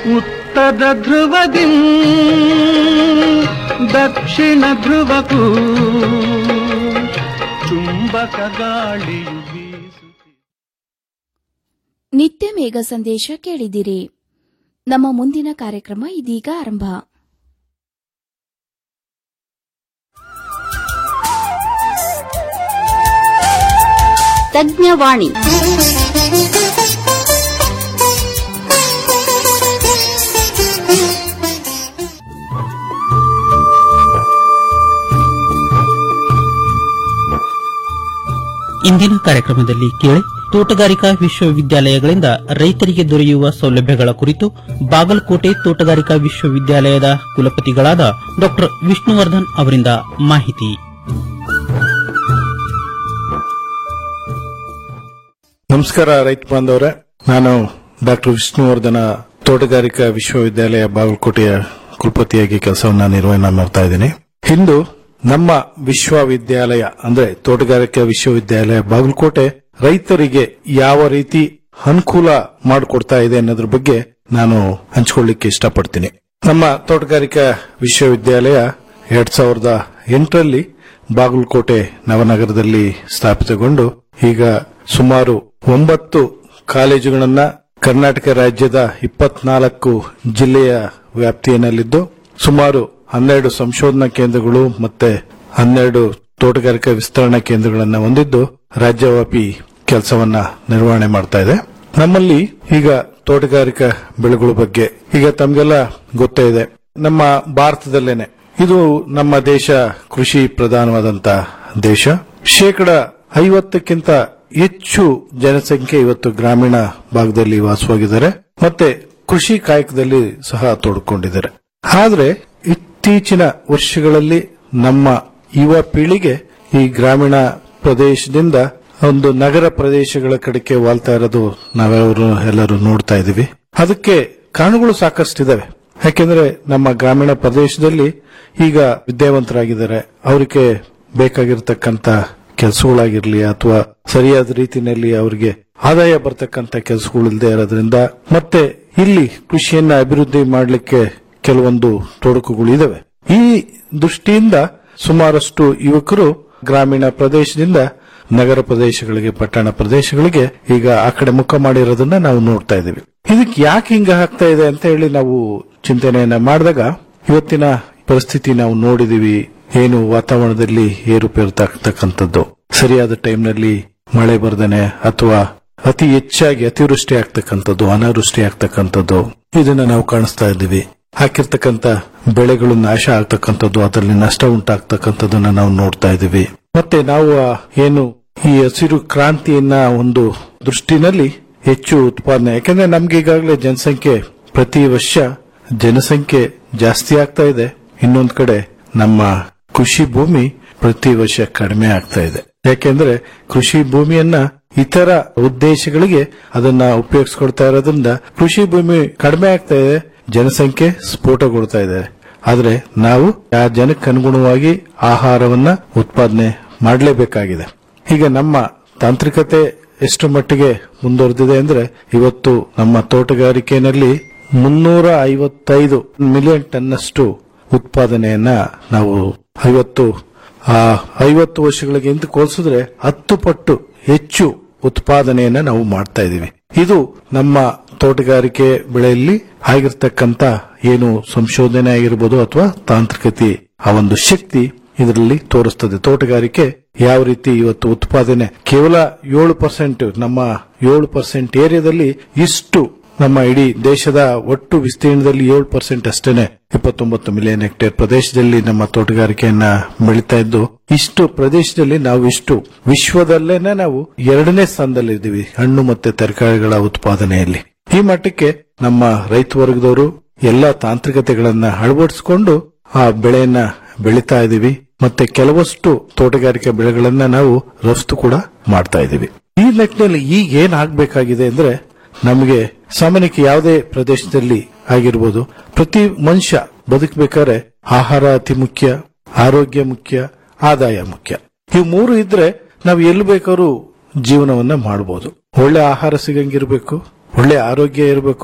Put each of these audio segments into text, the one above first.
ಉತ್ತರ ಧ್ರುವದಿ ದಕ್ಷಿಣ ಧ್ರುವಕ್ಕೂ ಚುಂಬಕ ಗಾಳಿಯು ಬೀಸುತ್ತಿದೆ ನಿತ್ಯ ಮೇಘ ಸಂದೇಶ ಕೇಳಿದಿರಿ ನಮ್ಮ ಮುಂದಿನ ಕಾರ್ಯಕ್ರಮ ಇದೀಗ ಆರಂಭ ತಜ್ಞವಾಣಿ ಇಂದಿನ ಕಾರ್ಯಕ್ರಮದಲ್ಲಿ ಕೇಳಿ ತೋಟಗಾರಿಕಾ ವಿಶ್ವವಿದ್ಯಾಲಯಗಳಿಂದ ರೈತರಿಗೆ ದೊರೆಯುವ ಸೌಲಭ್ಯಗಳ ಕುರಿತು ಬಾಗಲಕೋಟೆ ತೋಟಗಾರಿಕಾ ವಿಶ್ವವಿದ್ಯಾಲಯದ ಕುಲಪತಿಗಳಾದ ಡಾ ವಿಷ್ಣುವರ್ಧನ್ ಅವರಿಂದ ಮಾಹಿತಿ ನಮಸ್ಕಾರ ರೈತ ಬಾಂಧವರೇ ನಾನು ಡಾಕ್ಟರ್ ವಿಷ್ಣುವರ್ಧನ ತೋಟಗಾರಿಕಾ ವಿಶ್ವವಿದ್ಯಾಲಯ ಬಾಗಲಕೋಟೆಯ ಕುಲಪತಿಯಾಗಿ ಕೆಲಸವನ್ನ ನಿರ್ವಹಣೆ ಮಾಡ್ತಾ ಇದ್ದೀನಿ ಇಂದು ನಮ್ಮ ವಿಶ್ವವಿದ್ಯಾಲಯ ಅಂದ್ರೆ ತೋಟಗಾರಿಕಾ ವಿಶ್ವವಿದ್ಯಾಲಯ ಬಾಗಲಕೋಟೆ ರೈತರಿಗೆ ಯಾವ ರೀತಿ ಅನುಕೂಲ ಮಾಡಿಕೊಡ್ತಾ ಇದೆ ಅನ್ನೋದ್ರ ಬಗ್ಗೆ ನಾನು ಹಂಚಿಕೊಳ್ಳಿಕ್ಕೆ ಇಷ್ಟಪಡ್ತೀನಿ ನಮ್ಮ ತೋಟಗಾರಿಕಾ ವಿಶ್ವವಿದ್ಯಾಲಯ ಎರಡ್ ಸಾವಿರದ ಎಂಟರಲ್ಲಿ ಬಾಗಲಕೋಟೆ ನವನಗರದಲ್ಲಿ ಸ್ಥಾಪಿತಗೊಂಡು ಈಗ ಸುಮಾರು ಒಂಬತ್ತು ಕಾಲೇಜುಗಳನ್ನ ಕರ್ನಾಟಕ ರಾಜ್ಯದ ಇಪ್ಪತ್ನಾಲ್ಕು ಜಿಲ್ಲೆಯ ವ್ಯಾಪ್ತಿಯಲ್ಲಿದ್ದು ಸುಮಾರು ಹನ್ನೆರಡು ಸಂಶೋಧನಾ ಕೇಂದ್ರಗಳು ಮತ್ತೆ ಹನ್ನೆರಡು ತೋಟಗಾರಿಕಾ ವಿಸ್ತರಣಾ ಕೇಂದ್ರಗಳನ್ನ ಹೊಂದಿದ್ದು ರಾಜ್ಯವ್ಯಾಪಿ ಕೆಲಸವನ್ನ ನಿರ್ವಹಣೆ ಮಾಡ್ತಾ ಇದೆ ನಮ್ಮಲ್ಲಿ ಈಗ ತೋಟಗಾರಿಕಾ ಬೆಳೆಗಳ ಬಗ್ಗೆ ಈಗ ತಮಗೆಲ್ಲ ಗೊತ್ತೇ ಇದೆ ನಮ್ಮ ಭಾರತದಲ್ಲೇನೆ ಇದು ನಮ್ಮ ದೇಶ ಕೃಷಿ ಪ್ರಧಾನವಾದಂತ ದೇಶ ಶೇಕಡ ಐವತ್ತಕ್ಕಿಂತ ಹೆಚ್ಚು ಜನಸಂಖ್ಯೆ ಇವತ್ತು ಗ್ರಾಮೀಣ ಭಾಗದಲ್ಲಿ ವಾಸವಾಗಿದ್ದಾರೆ ಮತ್ತೆ ಕೃಷಿ ಕಾಯಕದಲ್ಲಿ ಸಹ ತೊಡಕೊಂಡಿದ್ದಾರೆ ಆದ್ರೆ ಇತ್ತೀಚಿನ ವರ್ಷಗಳಲ್ಲಿ ನಮ್ಮ ಯುವ ಪೀಳಿಗೆ ಈ ಗ್ರಾಮೀಣ ಪ್ರದೇಶದಿಂದ ಒಂದು ನಗರ ಪ್ರದೇಶಗಳ ಕಡೆಗೆ ವಾಲ್ತಾ ಇರೋದು ನಾವೆಲ್ಲರೂ ಎಲ್ಲರೂ ನೋಡ್ತಾ ಇದೀವಿ ಅದಕ್ಕೆ ಕಾರಣಗಳು ಸಾಕಷ್ಟಿದಾವೆ ಯಾಕೆಂದ್ರೆ ನಮ್ಮ ಗ್ರಾಮೀಣ ಪ್ರದೇಶದಲ್ಲಿ ಈಗ ವಿದ್ಯಾವಂತರಾಗಿದ್ದಾರೆ ಅವರಿಗೆ ಬೇಕಾಗಿರ್ತಕ್ಕಂತ ಕೆಲಸಗಳಾಗಿರ್ಲಿ ಅಥವಾ ಸರಿಯಾದ ರೀತಿಯಲ್ಲಿ ಅವರಿಗೆ ಆದಾಯ ಬರ್ತಕ್ಕಂತ ಕೆಲಸಗಳಿಲ್ಲದೆ ಇರೋದ್ರಿಂದ ಮತ್ತೆ ಇಲ್ಲಿ ಕೃಷಿಯನ್ನ ಅಭಿವೃದ್ಧಿ ಮಾಡಲಿಕ್ಕೆ ಕೆಲವೊಂದು ತೊಡಕುಗಳು ಇದಾವೆ ಈ ದೃಷ್ಟಿಯಿಂದ ಸುಮಾರಷ್ಟು ಯುವಕರು ಗ್ರಾಮೀಣ ಪ್ರದೇಶದಿಂದ ನಗರ ಪ್ರದೇಶಗಳಿಗೆ ಪಟ್ಟಣ ಪ್ರದೇಶಗಳಿಗೆ ಈಗ ಆ ಕಡೆ ಮುಖ ಮಾಡಿರೋದನ್ನ ನಾವು ನೋಡ್ತಾ ಇದ್ದೀವಿ ಇದಕ್ಕೆ ಯಾಕೆ ಹಿಂಗ ಆಗ್ತಾ ಇದೆ ಅಂತ ಹೇಳಿ ನಾವು ಚಿಂತನೆಯನ್ನ ಮಾಡಿದಾಗ ಇವತ್ತಿನ ಪರಿಸ್ಥಿತಿ ನಾವು ನೋಡಿದೀವಿ ಏನು ವಾತಾವರಣದಲ್ಲಿ ಏರುಪೇರು ಆಗ್ತಕ್ಕಂಥದ್ದು ಸರಿಯಾದ ಟೈಮ್ನಲ್ಲಿ ಮಳೆ ಬರ್ದೇನೆ ಅಥವಾ ಅತಿ ಹೆಚ್ಚಾಗಿ ಅತಿವೃಷ್ಟಿ ಆಗ್ತಕ್ಕಂಥದ್ದು ಅನಾವೃಷ್ಟಿ ಆಗ್ತಕ್ಕಂಥದ್ದು ಇದನ್ನ ನಾವು ಕಾಣಿಸ್ತಾ ಇದ್ದೀವಿ ಹಾಕಿರ್ತಕ್ಕಂತ ಬೆಳೆಗಳು ನಾಶ ಆಗ್ತಕ್ಕಂಥದ್ದು ಅದರಲ್ಲಿ ನಷ್ಟ ಉಂಟಾಗ್ತಕ್ಕಂಥದ್ದನ್ನ ನಾವು ನೋಡ್ತಾ ಇದ್ದೀವಿ ಮತ್ತೆ ನಾವು ಆ ಏನು ಈ ಹಸಿರು ಕ್ರಾಂತಿಯನ್ನ ಒಂದು ದೃಷ್ಟಿನಲ್ಲಿ ಹೆಚ್ಚು ಉತ್ಪಾದನೆ ಯಾಕಂದ್ರೆ ನಮ್ಗೆ ಈಗಾಗಲೇ ಜನಸಂಖ್ಯೆ ಪ್ರತಿ ವರ್ಷ ಜನಸಂಖ್ಯೆ ಜಾಸ್ತಿ ಆಗ್ತಾ ಇದೆ ಇನ್ನೊಂದ್ ಕಡೆ ನಮ್ಮ ಕೃಷಿ ಭೂಮಿ ಪ್ರತಿ ವರ್ಷ ಕಡಿಮೆ ಆಗ್ತಾ ಇದೆ ಯಾಕೆಂದ್ರೆ ಕೃಷಿ ಭೂಮಿಯನ್ನ ಇತರ ಉದ್ದೇಶಗಳಿಗೆ ಅದನ್ನ ಉಪಯೋಗಿಸ್ಕೊಳ್ತಾ ಇರೋದ್ರಿಂದ ಕೃಷಿ ಭೂಮಿ ಕಡಿಮೆ ಆಗ್ತಾ ಇದೆ ಜನಸಂಖ್ಯೆ ಸ್ಫೋಟಗೊಳ್ತಾ ಇದೆ ಆದ್ರೆ ನಾವು ಆ ಜನಕ್ಕೆ ಅನುಗುಣವಾಗಿ ಆಹಾರವನ್ನ ಉತ್ಪಾದನೆ ಮಾಡಲೇಬೇಕಾಗಿದೆ ಈಗ ನಮ್ಮ ತಾಂತ್ರಿಕತೆ ಎಷ್ಟು ಮಟ್ಟಿಗೆ ಮುಂದುವರೆದಿದೆ ಅಂದ್ರೆ ಇವತ್ತು ನಮ್ಮ ತೋಟಗಾರಿಕೆಯಲ್ಲಿ ಮುನ್ನೂರ ಐವತ್ತೈದು ಮಿಲಿಯನ್ ಟನ್ನಷ್ಟು ಉತ್ಪಾದನೆಯನ್ನ ನಾವು ಐವತ್ತು ಆ ಐವತ್ತು ವರ್ಷಗಳಿಗೆ ಹಿಂದೆ ಹೋಲಿಸಿದ್ರೆ ಹತ್ತು ಪಟ್ಟು ಹೆಚ್ಚು ಉತ್ಪಾದನೆಯನ್ನ ನಾವು ಮಾಡ್ತಾ ಇದ್ದೀವಿ ಇದು ನಮ್ಮ ತೋಟಗಾರಿಕೆ ಬೆಳೆಯಲ್ಲಿ ಆಗಿರ್ತಕ್ಕಂತ ಏನು ಸಂಶೋಧನೆ ಆಗಿರ್ಬೋದು ಅಥವಾ ತಾಂತ್ರಿಕತೆ ಆ ಒಂದು ಶಕ್ತಿ ಇದರಲ್ಲಿ ತೋರಿಸ್ತದೆ ತೋಟಗಾರಿಕೆ ಯಾವ ರೀತಿ ಇವತ್ತು ಉತ್ಪಾದನೆ ಕೇವಲ ಏಳು ಪರ್ಸೆಂಟ್ ನಮ್ಮ ಏಳು ಪರ್ಸೆಂಟ್ ಏರಿಯಾದಲ್ಲಿ ಇಷ್ಟು ನಮ್ಮ ಇಡೀ ದೇಶದ ಒಟ್ಟು ವಿಸ್ತೀರ್ಣದಲ್ಲಿ ಏಳು ಪರ್ಸೆಂಟ್ ಅಷ್ಟೇನೆ ಇಪ್ಪತ್ತೊಂಬತ್ತು ಮಿಲಿಯನ್ ಹೆಕ್ಟೇರ್ ಪ್ರದೇಶದಲ್ಲಿ ನಮ್ಮ ತೋಟಗಾರಿಕೆಯನ್ನ ಬೆಳೀತಾ ಇದ್ದು ಇಷ್ಟು ಪ್ರದೇಶದಲ್ಲಿ ನಾವು ಇಷ್ಟು ವಿಶ್ವದಲ್ಲೇನೆ ನಾವು ಎರಡನೇ ಸ್ಥಾನದಲ್ಲಿದ್ದೀವಿ ಹಣ್ಣು ಮತ್ತೆ ತರಕಾರಿಗಳ ಉತ್ಪಾದನೆಯಲ್ಲಿ ಈ ಮಟ್ಟಕ್ಕೆ ನಮ್ಮ ರೈತ ವರ್ಗದವರು ಎಲ್ಲಾ ತಾಂತ್ರಿಕತೆಗಳನ್ನ ಅಳವಡಿಸಿಕೊಂಡು ಆ ಬೆಳೆಯನ್ನ ಬೆಳೀತಾ ಇದ್ದೀವಿ ಮತ್ತೆ ಕೆಲವಷ್ಟು ತೋಟಗಾರಿಕೆ ಬೆಳೆಗಳನ್ನ ನಾವು ರಫ್ತು ಕೂಡ ಮಾಡ್ತಾ ಇದ್ದೀವಿ ಈ ನಿಟ್ಟಿನಲ್ಲಿ ಈಗ ಏನ್ ಆಗ್ಬೇಕಾಗಿದೆ ಅಂದ್ರೆ ನಮಗೆ ಸಾಮಾನ್ಯಕ್ಕೆ ಯಾವುದೇ ಪ್ರದೇಶದಲ್ಲಿ ಆಗಿರ್ಬೋದು ಪ್ರತಿ ಮನುಷ್ಯ ಬದುಕಬೇಕಾದ್ರೆ ಆಹಾರ ಅತಿ ಮುಖ್ಯ ಆರೋಗ್ಯ ಮುಖ್ಯ ಆದಾಯ ಮುಖ್ಯ ಇವು ಮೂರು ಇದ್ರೆ ನಾವು ಎಲ್ಲಿ ಬೇಕಾದ್ರೂ ಜೀವನವನ್ನ ಮಾಡಬಹುದು ಒಳ್ಳೆ ಆಹಾರ ಸಿಗಂಗಿರ್ಬೇಕು ಒಳ್ಳೆ ಆರೋಗ್ಯ ಇರಬೇಕು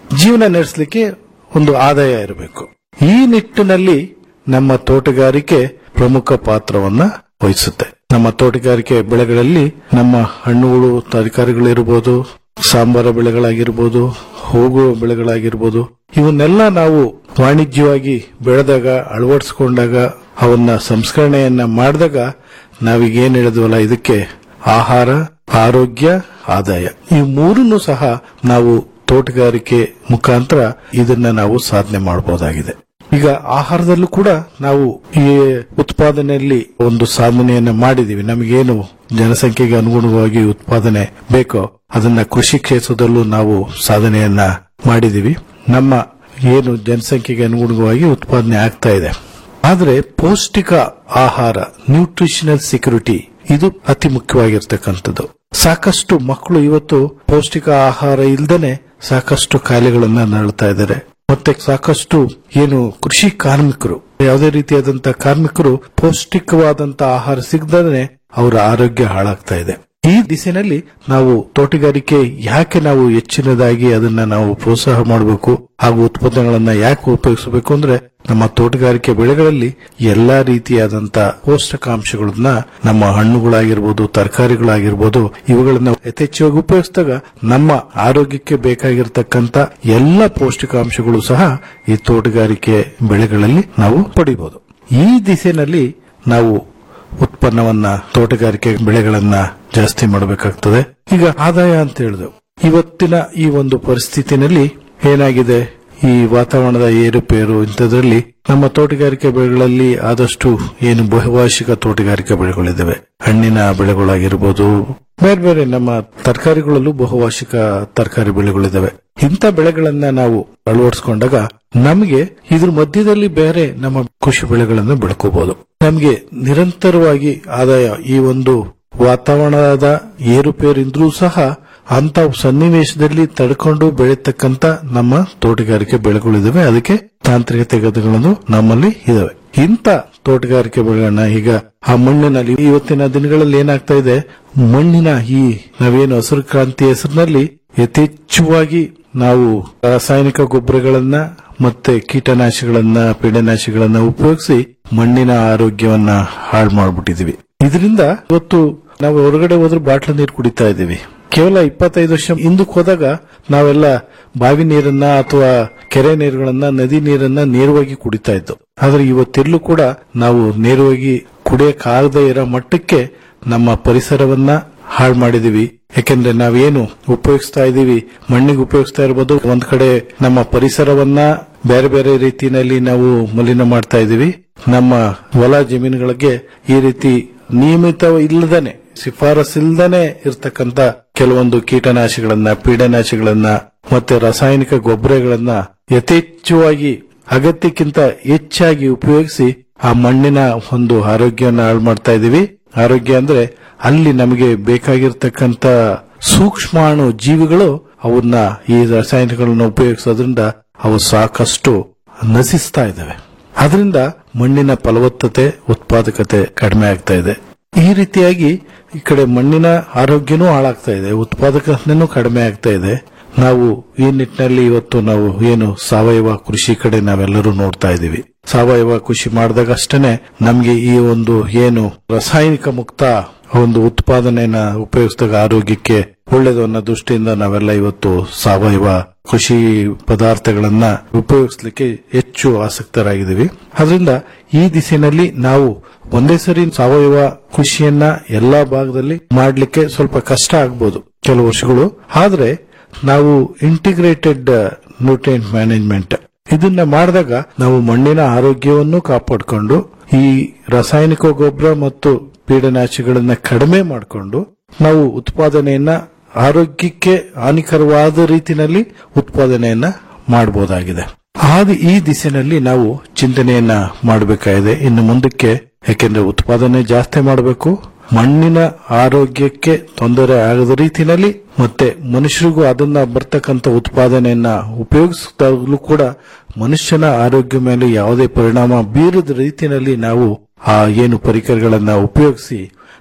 ಜೀವನ ನಡೆಸಲಿಕ್ಕೆ ಒಂದು ಆದಾಯ ಇರಬೇಕು ಈ ನಿಟ್ಟಿನಲ್ಲಿ ನಮ್ಮ ತೋಟಗಾರಿಕೆ ಪ್ರಮುಖ ಪಾತ್ರವನ್ನ ವಹಿಸುತ್ತೆ ನಮ್ಮ ತೋಟಗಾರಿಕೆ ಬೆಳೆಗಳಲ್ಲಿ ನಮ್ಮ ಹಣ್ಣುಗಳು ತರಕಾರಿಗಳಿರ್ಬೋದು ಸಾಂಬಾರ ಬೆಳೆಗಳಾಗಿರ್ಬೋದು ಹೋಗುವ ಬೆಳೆಗಳಾಗಿರ್ಬೋದು ಇವನ್ನೆಲ್ಲ ನಾವು ವಾಣಿಜ್ಯವಾಗಿ ಬೆಳೆದಾಗ ಅಳವಡಿಸಿಕೊಂಡಾಗ ಅವನ್ನ ಸಂಸ್ಕರಣೆಯನ್ನ ಮಾಡಿದಾಗ ನಾವೀಗ ಏನ್ ಹೇಳಿದ್ವಲ್ಲ ಇದಕ್ಕೆ ಆಹಾರ ಆರೋಗ್ಯ ಆದಾಯ ಈ ಮೂರನ್ನು ಸಹ ನಾವು ತೋಟಗಾರಿಕೆ ಮುಖಾಂತರ ಇದನ್ನ ನಾವು ಸಾಧನೆ ಮಾಡಬಹುದಾಗಿದೆ ಈಗ ಆಹಾರದಲ್ಲೂ ಕೂಡ ನಾವು ಈ ಉತ್ಪಾದನೆಯಲ್ಲಿ ಒಂದು ಸಾಧನೆಯನ್ನ ಮಾಡಿದೀವಿ ನಮಗೇನು ಜನಸಂಖ್ಯೆಗೆ ಅನುಗುಣವಾಗಿ ಉತ್ಪಾದನೆ ಬೇಕೋ ಅದನ್ನ ಕೃಷಿ ಕ್ಷೇತ್ರದಲ್ಲೂ ನಾವು ಸಾಧನೆಯನ್ನ ಮಾಡಿದೀವಿ ನಮ್ಮ ಏನು ಜನಸಂಖ್ಯೆಗೆ ಅನುಗುಣವಾಗಿ ಉತ್ಪಾದನೆ ಆಗ್ತಾ ಇದೆ ಆದ್ರೆ ಪೌಷ್ಟಿಕ ಆಹಾರ ನ್ಯೂಟ್ರಿಷನಲ್ ಸೆಕ್ಯೂರಿಟಿ ಇದು ಅತಿ ಮುಖ್ಯವಾಗಿರ್ತಕ್ಕಂಥದ್ದು ಸಾಕಷ್ಟು ಮಕ್ಕಳು ಇವತ್ತು ಪೌಷ್ಟಿಕ ಆಹಾರ ಇಲ್ದೇನೆ ಸಾಕಷ್ಟು ಕಾಯಿಲೆಗಳನ್ನ ನರಳ್ತಾ ಇದ್ದಾರೆ ಮತ್ತೆ ಸಾಕಷ್ಟು ಏನು ಕೃಷಿ ಕಾರ್ಮಿಕರು ಯಾವುದೇ ರೀತಿಯಾದಂತಹ ಕಾರ್ಮಿಕರು ಪೌಷ್ಟಿಕವಾದಂತ ಆಹಾರ ಸಿಗದೇ ಅವರ ಆರೋಗ್ಯ ಹಾಳಾಗ್ತಾ ಇದೆ ಈ ದಿಸೆನಲ್ಲಿ ನಾವು ತೋಟಗಾರಿಕೆ ಯಾಕೆ ನಾವು ಹೆಚ್ಚಿನದಾಗಿ ಅದನ್ನ ನಾವು ಪ್ರೋತ್ಸಾಹ ಮಾಡಬೇಕು ಹಾಗೂ ಉತ್ಪನ್ನಗಳನ್ನ ಯಾಕೆ ಉಪಯೋಗಿಸಬೇಕು ಅಂದ್ರೆ ನಮ್ಮ ತೋಟಗಾರಿಕೆ ಬೆಳೆಗಳಲ್ಲಿ ಎಲ್ಲಾ ರೀತಿಯಾದಂತ ಪೌಷ್ಟಿಕಾಂಶಗಳನ್ನ ನಮ್ಮ ಹಣ್ಣುಗಳಾಗಿರ್ಬೋದು ತರಕಾರಿಗಳಾಗಿರ್ಬೋದು ಇವುಗಳನ್ನ ಯಥೇಚ್ಛವಾಗಿ ಉಪಯೋಗಿಸಿದಾಗ ನಮ್ಮ ಆರೋಗ್ಯಕ್ಕೆ ಬೇಕಾಗಿರ್ತಕ್ಕಂತ ಎಲ್ಲ ಪೌಷ್ಟಿಕಾಂಶಗಳು ಸಹ ಈ ತೋಟಗಾರಿಕೆ ಬೆಳೆಗಳಲ್ಲಿ ನಾವು ಪಡಿಬಹುದು ಈ ದಿಸೆನಲ್ಲಿ ನಾವು ಉತ್ಪನ್ನವನ್ನ ತೋಟಗಾರಿಕೆ ಬೆಳೆಗಳನ್ನ ಜಾಸ್ತಿ ಮಾಡಬೇಕಾಗ್ತದೆ ಈಗ ಆದಾಯ ಅಂತ ಹೇಳಿದೆವು ಇವತ್ತಿನ ಈ ಒಂದು ಪರಿಸ್ಥಿತಿನಲ್ಲಿ ಏನಾಗಿದೆ ಈ ವಾತಾವರಣದ ಏರುಪೇರು ಇಂಥದ್ರಲ್ಲಿ ನಮ್ಮ ತೋಟಗಾರಿಕೆ ಬೆಳೆಗಳಲ್ಲಿ ಆದಷ್ಟು ಏನು ಬಹುವಾರ್ಷಿಕ ತೋಟಗಾರಿಕೆ ಬೆಳೆಗಳಿದ್ದಾವೆ ಹಣ್ಣಿನ ಬೆಳೆಗಳಾಗಿರ್ಬೋದು ಬೇರೆ ಬೇರೆ ನಮ್ಮ ತರಕಾರಿಗಳಲ್ಲೂ ಬಹುವಾರ್ಷಿಕ ತರಕಾರಿ ಬೆಳೆಗಳಿದ್ದಾವೆ ಇಂಥ ಬೆಳೆಗಳನ್ನ ನಾವು ಅಳವಡಿಸಿಕೊಂಡಾಗ ನಮಗೆ ಇದ್ರ ಮಧ್ಯದಲ್ಲಿ ಬೇರೆ ನಮ್ಮ ಕೃಷಿ ಬೆಳೆಗಳನ್ನು ಬೆಳ್ಕೋಬಹುದು ನಮಗೆ ನಿರಂತರವಾಗಿ ಆದಾಯ ಈ ಒಂದು ವಾತಾವರಣದ ಏರುಪೇರಿಂದ್ರೂ ಸಹ ಅಂತ ಸನ್ನಿವೇಶದಲ್ಲಿ ತಡ್ಕೊಂಡು ಬೆಳೀತಕ್ಕಂತ ನಮ್ಮ ತೋಟಗಾರಿಕೆ ಬೆಳೆಗಳಿದಾವೆ ಅದಕ್ಕೆ ತಾಂತ್ರಿಕತೆಗಳನ್ನು ನಮ್ಮಲ್ಲಿ ಇದಾವೆ ಇಂಥ ತೋಟಗಾರಿಕೆ ಬೆಳೆಗಳನ್ನ ಈಗ ಆ ಮಣ್ಣಿನಲ್ಲಿ ಇವತ್ತಿನ ದಿನಗಳಲ್ಲಿ ಏನಾಗ್ತಾ ಇದೆ ಮಣ್ಣಿನ ಈ ನಾವೇನು ಹಸಿರು ಕ್ರಾಂತಿ ಹೆಸರಿನಲ್ಲಿ ಯಥೇಚ್ಛವಾಗಿ ನಾವು ರಾಸಾಯನಿಕ ಗೊಬ್ಬರಗಳನ್ನ ಮತ್ತೆ ಕೀಟನಾಶಗಳನ್ನ ಪೀಡನಾಶಗಳನ್ನ ಉಪಯೋಗಿಸಿ ಮಣ್ಣಿನ ಆರೋಗ್ಯವನ್ನ ಹಾಳು ಮಾಡ್ಬಿಟ್ಟಿದೀವಿ ಇದರಿಂದ ಇವತ್ತು ನಾವು ಹೊರಗಡೆ ಹೋದ್ರೆ ಬಾಟ್ಲ ನೀರು ಕುಡಿತಾ ಇದ್ದೀವಿ ಕೇವಲ ಇಪ್ಪತ್ತೈದು ವರ್ಷ ಹಿಂದಕ್ಕೆ ಹೋದಾಗ ನಾವೆಲ್ಲ ಬಾವಿ ನೀರನ್ನ ಅಥವಾ ಕೆರೆ ನೀರುಗಳನ್ನ ನದಿ ನೀರನ್ನ ನೇರವಾಗಿ ಕುಡಿತಾ ಇದ್ದು ಆದ್ರೆ ಇವತ್ತೆಲ್ಲೂ ಕೂಡ ನಾವು ನೇರವಾಗಿ ಕುಡಿಯಕ್ಕಾಗದೇ ಇರೋ ಮಟ್ಟಕ್ಕೆ ನಮ್ಮ ಪರಿಸರವನ್ನ ಹಾಳು ಮಾಡಿದೀವಿ ಯಾಕೆಂದ್ರೆ ನಾವೇನು ಉಪಯೋಗಿಸ್ತಾ ಇದೀವಿ ಮಣ್ಣಿಗೆ ಉಪಯೋಗಿಸ್ತಾ ಇರ್ಬೋದು ಒಂದ್ ಕಡೆ ನಮ್ಮ ಪರಿಸರವನ್ನ ಬೇರೆ ಬೇರೆ ರೀತಿಯಲ್ಲಿ ನಾವು ಮಲಿನ ಮಾಡ್ತಾ ಇದೀವಿ ನಮ್ಮ ಹೊಲ ಜಮೀನುಗಳಿಗೆ ಈ ರೀತಿ ನಿಯಮಿತ ಇಲ್ಲದನೆ ಶಿಫಾರಸ್ ಇಲ್ದನೆ ಇರ್ತಕ್ಕಂತ ಕೆಲವೊಂದು ಕೀಟನಾಶಗಳನ್ನ ಪೀಡನಾಶಗಳನ್ನ ಮತ್ತೆ ರಾಸಾಯನಿಕ ಗೊಬ್ಬರಗಳನ್ನ ಯಥೇಚ್ಛವಾಗಿ ಅಗತ್ಯಕ್ಕಿಂತ ಹೆಚ್ಚಾಗಿ ಉಪಯೋಗಿಸಿ ಆ ಮಣ್ಣಿನ ಒಂದು ಆರೋಗ್ಯವನ್ನ ಹಾಳು ಮಾಡ್ತಾ ಇದೀವಿ ಆರೋಗ್ಯ ಅಂದ್ರೆ ಅಲ್ಲಿ ನಮಗೆ ಬೇಕಾಗಿರ್ತಕ್ಕಂತ ಸೂಕ್ಷ್ಮಾಣು ಜೀವಿಗಳು ಅವನ್ನ ಈ ರಾಸಾಯನಿಕಗಳನ್ನ ಉಪಯೋಗಿಸೋದ್ರಿಂದ ಅವು ಸಾಕಷ್ಟು ನಶಿಸ್ತಾ ಇದ್ದಾವೆ ಅದರಿಂದ ಮಣ್ಣಿನ ಫಲವತ್ತತೆ ಉತ್ಪಾದಕತೆ ಕಡಿಮೆ ಆಗ್ತಾ ಇದೆ ಈ ರೀತಿಯಾಗಿ ಈ ಕಡೆ ಮಣ್ಣಿನ ಆರೋಗ್ಯನೂ ಹಾಳಾಗ್ತಾ ಇದೆ ಉತ್ಪಾದಕತೆನೂ ಕಡಿಮೆ ಆಗ್ತಾ ಇದೆ ನಾವು ಈ ನಿಟ್ಟಿನಲ್ಲಿ ಇವತ್ತು ನಾವು ಏನು ಸಾವಯವ ಕೃಷಿ ಕಡೆ ನಾವೆಲ್ಲರೂ ನೋಡ್ತಾ ಇದ್ದೀವಿ ಸಾವಯವ ಕೃಷಿ ಮಾಡಿದಾಗ ಅಷ್ಟೇನೆ ನಮ್ಗೆ ಈ ಒಂದು ಏನು ರಾಸಾಯನಿಕ ಮುಕ್ತ ಒಂದು ಉತ್ಪಾದನೆಯನ್ನ ಉಪಯೋಗಿಸಿದಾಗ ಆರೋಗ್ಯಕ್ಕೆ ಒಳ್ಳೆಯದು ಅನ್ನೋ ದೃಷ್ಟಿಯಿಂದ ನಾವೆಲ್ಲ ಇವತ್ತು ಸಾವಯವ ಕೃಷಿ ಪದಾರ್ಥಗಳನ್ನ ಉಪಯೋಗಿಸ್ಲಿಕ್ಕೆ ಹೆಚ್ಚು ಆಸಕ್ತರಾಗಿದ್ದೀವಿ ಅದರಿಂದ ಈ ದಿಸೆಯಲ್ಲಿ ನಾವು ಒಂದೇ ಸರಿ ಸಾವಯವ ಕೃಷಿಯನ್ನ ಎಲ್ಲಾ ಭಾಗದಲ್ಲಿ ಮಾಡಲಿಕ್ಕೆ ಸ್ವಲ್ಪ ಕಷ್ಟ ಆಗ್ಬೋದು ಕೆಲವು ವರ್ಷಗಳು ಆದ್ರೆ ನಾವು ಇಂಟಿಗ್ರೇಟೆಡ್ ನ್ಯೂಟ್ರಿಯೆಂಟ್ ಮ್ಯಾನೇಜ್ಮೆಂಟ್ ಇದನ್ನ ಮಾಡಿದಾಗ ನಾವು ಮಣ್ಣಿನ ಆರೋಗ್ಯವನ್ನು ಕಾಪಾಡಿಕೊಂಡು ಈ ರಾಸಾಯನಿಕ ಗೊಬ್ಬರ ಮತ್ತು ಪೀಡನಾಶಗಳನ್ನ ಕಡಿಮೆ ಮಾಡಿಕೊಂಡು ನಾವು ಉತ್ಪಾದನೆಯನ್ನ ಆರೋಗ್ಯಕ್ಕೆ ಹಾನಿಕರವಾದ ರೀತಿಯಲ್ಲಿ ಉತ್ಪಾದನೆಯನ್ನ ಮಾಡಬಹುದಾಗಿದೆ ಆದ ಈ ದಿಸೆನಲ್ಲಿ ನಾವು ಚಿಂತನೆಯನ್ನ ಮಾಡಬೇಕಾಗಿದೆ ಇನ್ನು ಮುಂದಕ್ಕೆ ಯಾಕೆಂದ್ರೆ ಉತ್ಪಾದನೆ ಜಾಸ್ತಿ ಮಾಡಬೇಕು ಮಣ್ಣಿನ ಆರೋಗ್ಯಕ್ಕೆ ತೊಂದರೆ ಆಗದ ರೀತಿಯಲ್ಲಿ ಮತ್ತೆ ಮನುಷ್ಯರಿಗೂ ಅದನ್ನ ಬರ್ತಕ್ಕಂಥ ಉತ್ಪಾದನೆಯನ್ನ ಉಪಯೋಗಿಸಿದಾಗಲೂ ಕೂಡ ಮನುಷ್ಯನ ಆರೋಗ್ಯ ಮೇಲೆ ಯಾವುದೇ ಪರಿಣಾಮ ಬೀರದ ರೀತಿಯಲ್ಲಿ ನಾವು ಆ ಏನು ಪರಿಕರಗಳನ್ನ ಉಪಯೋಗಿಸಿ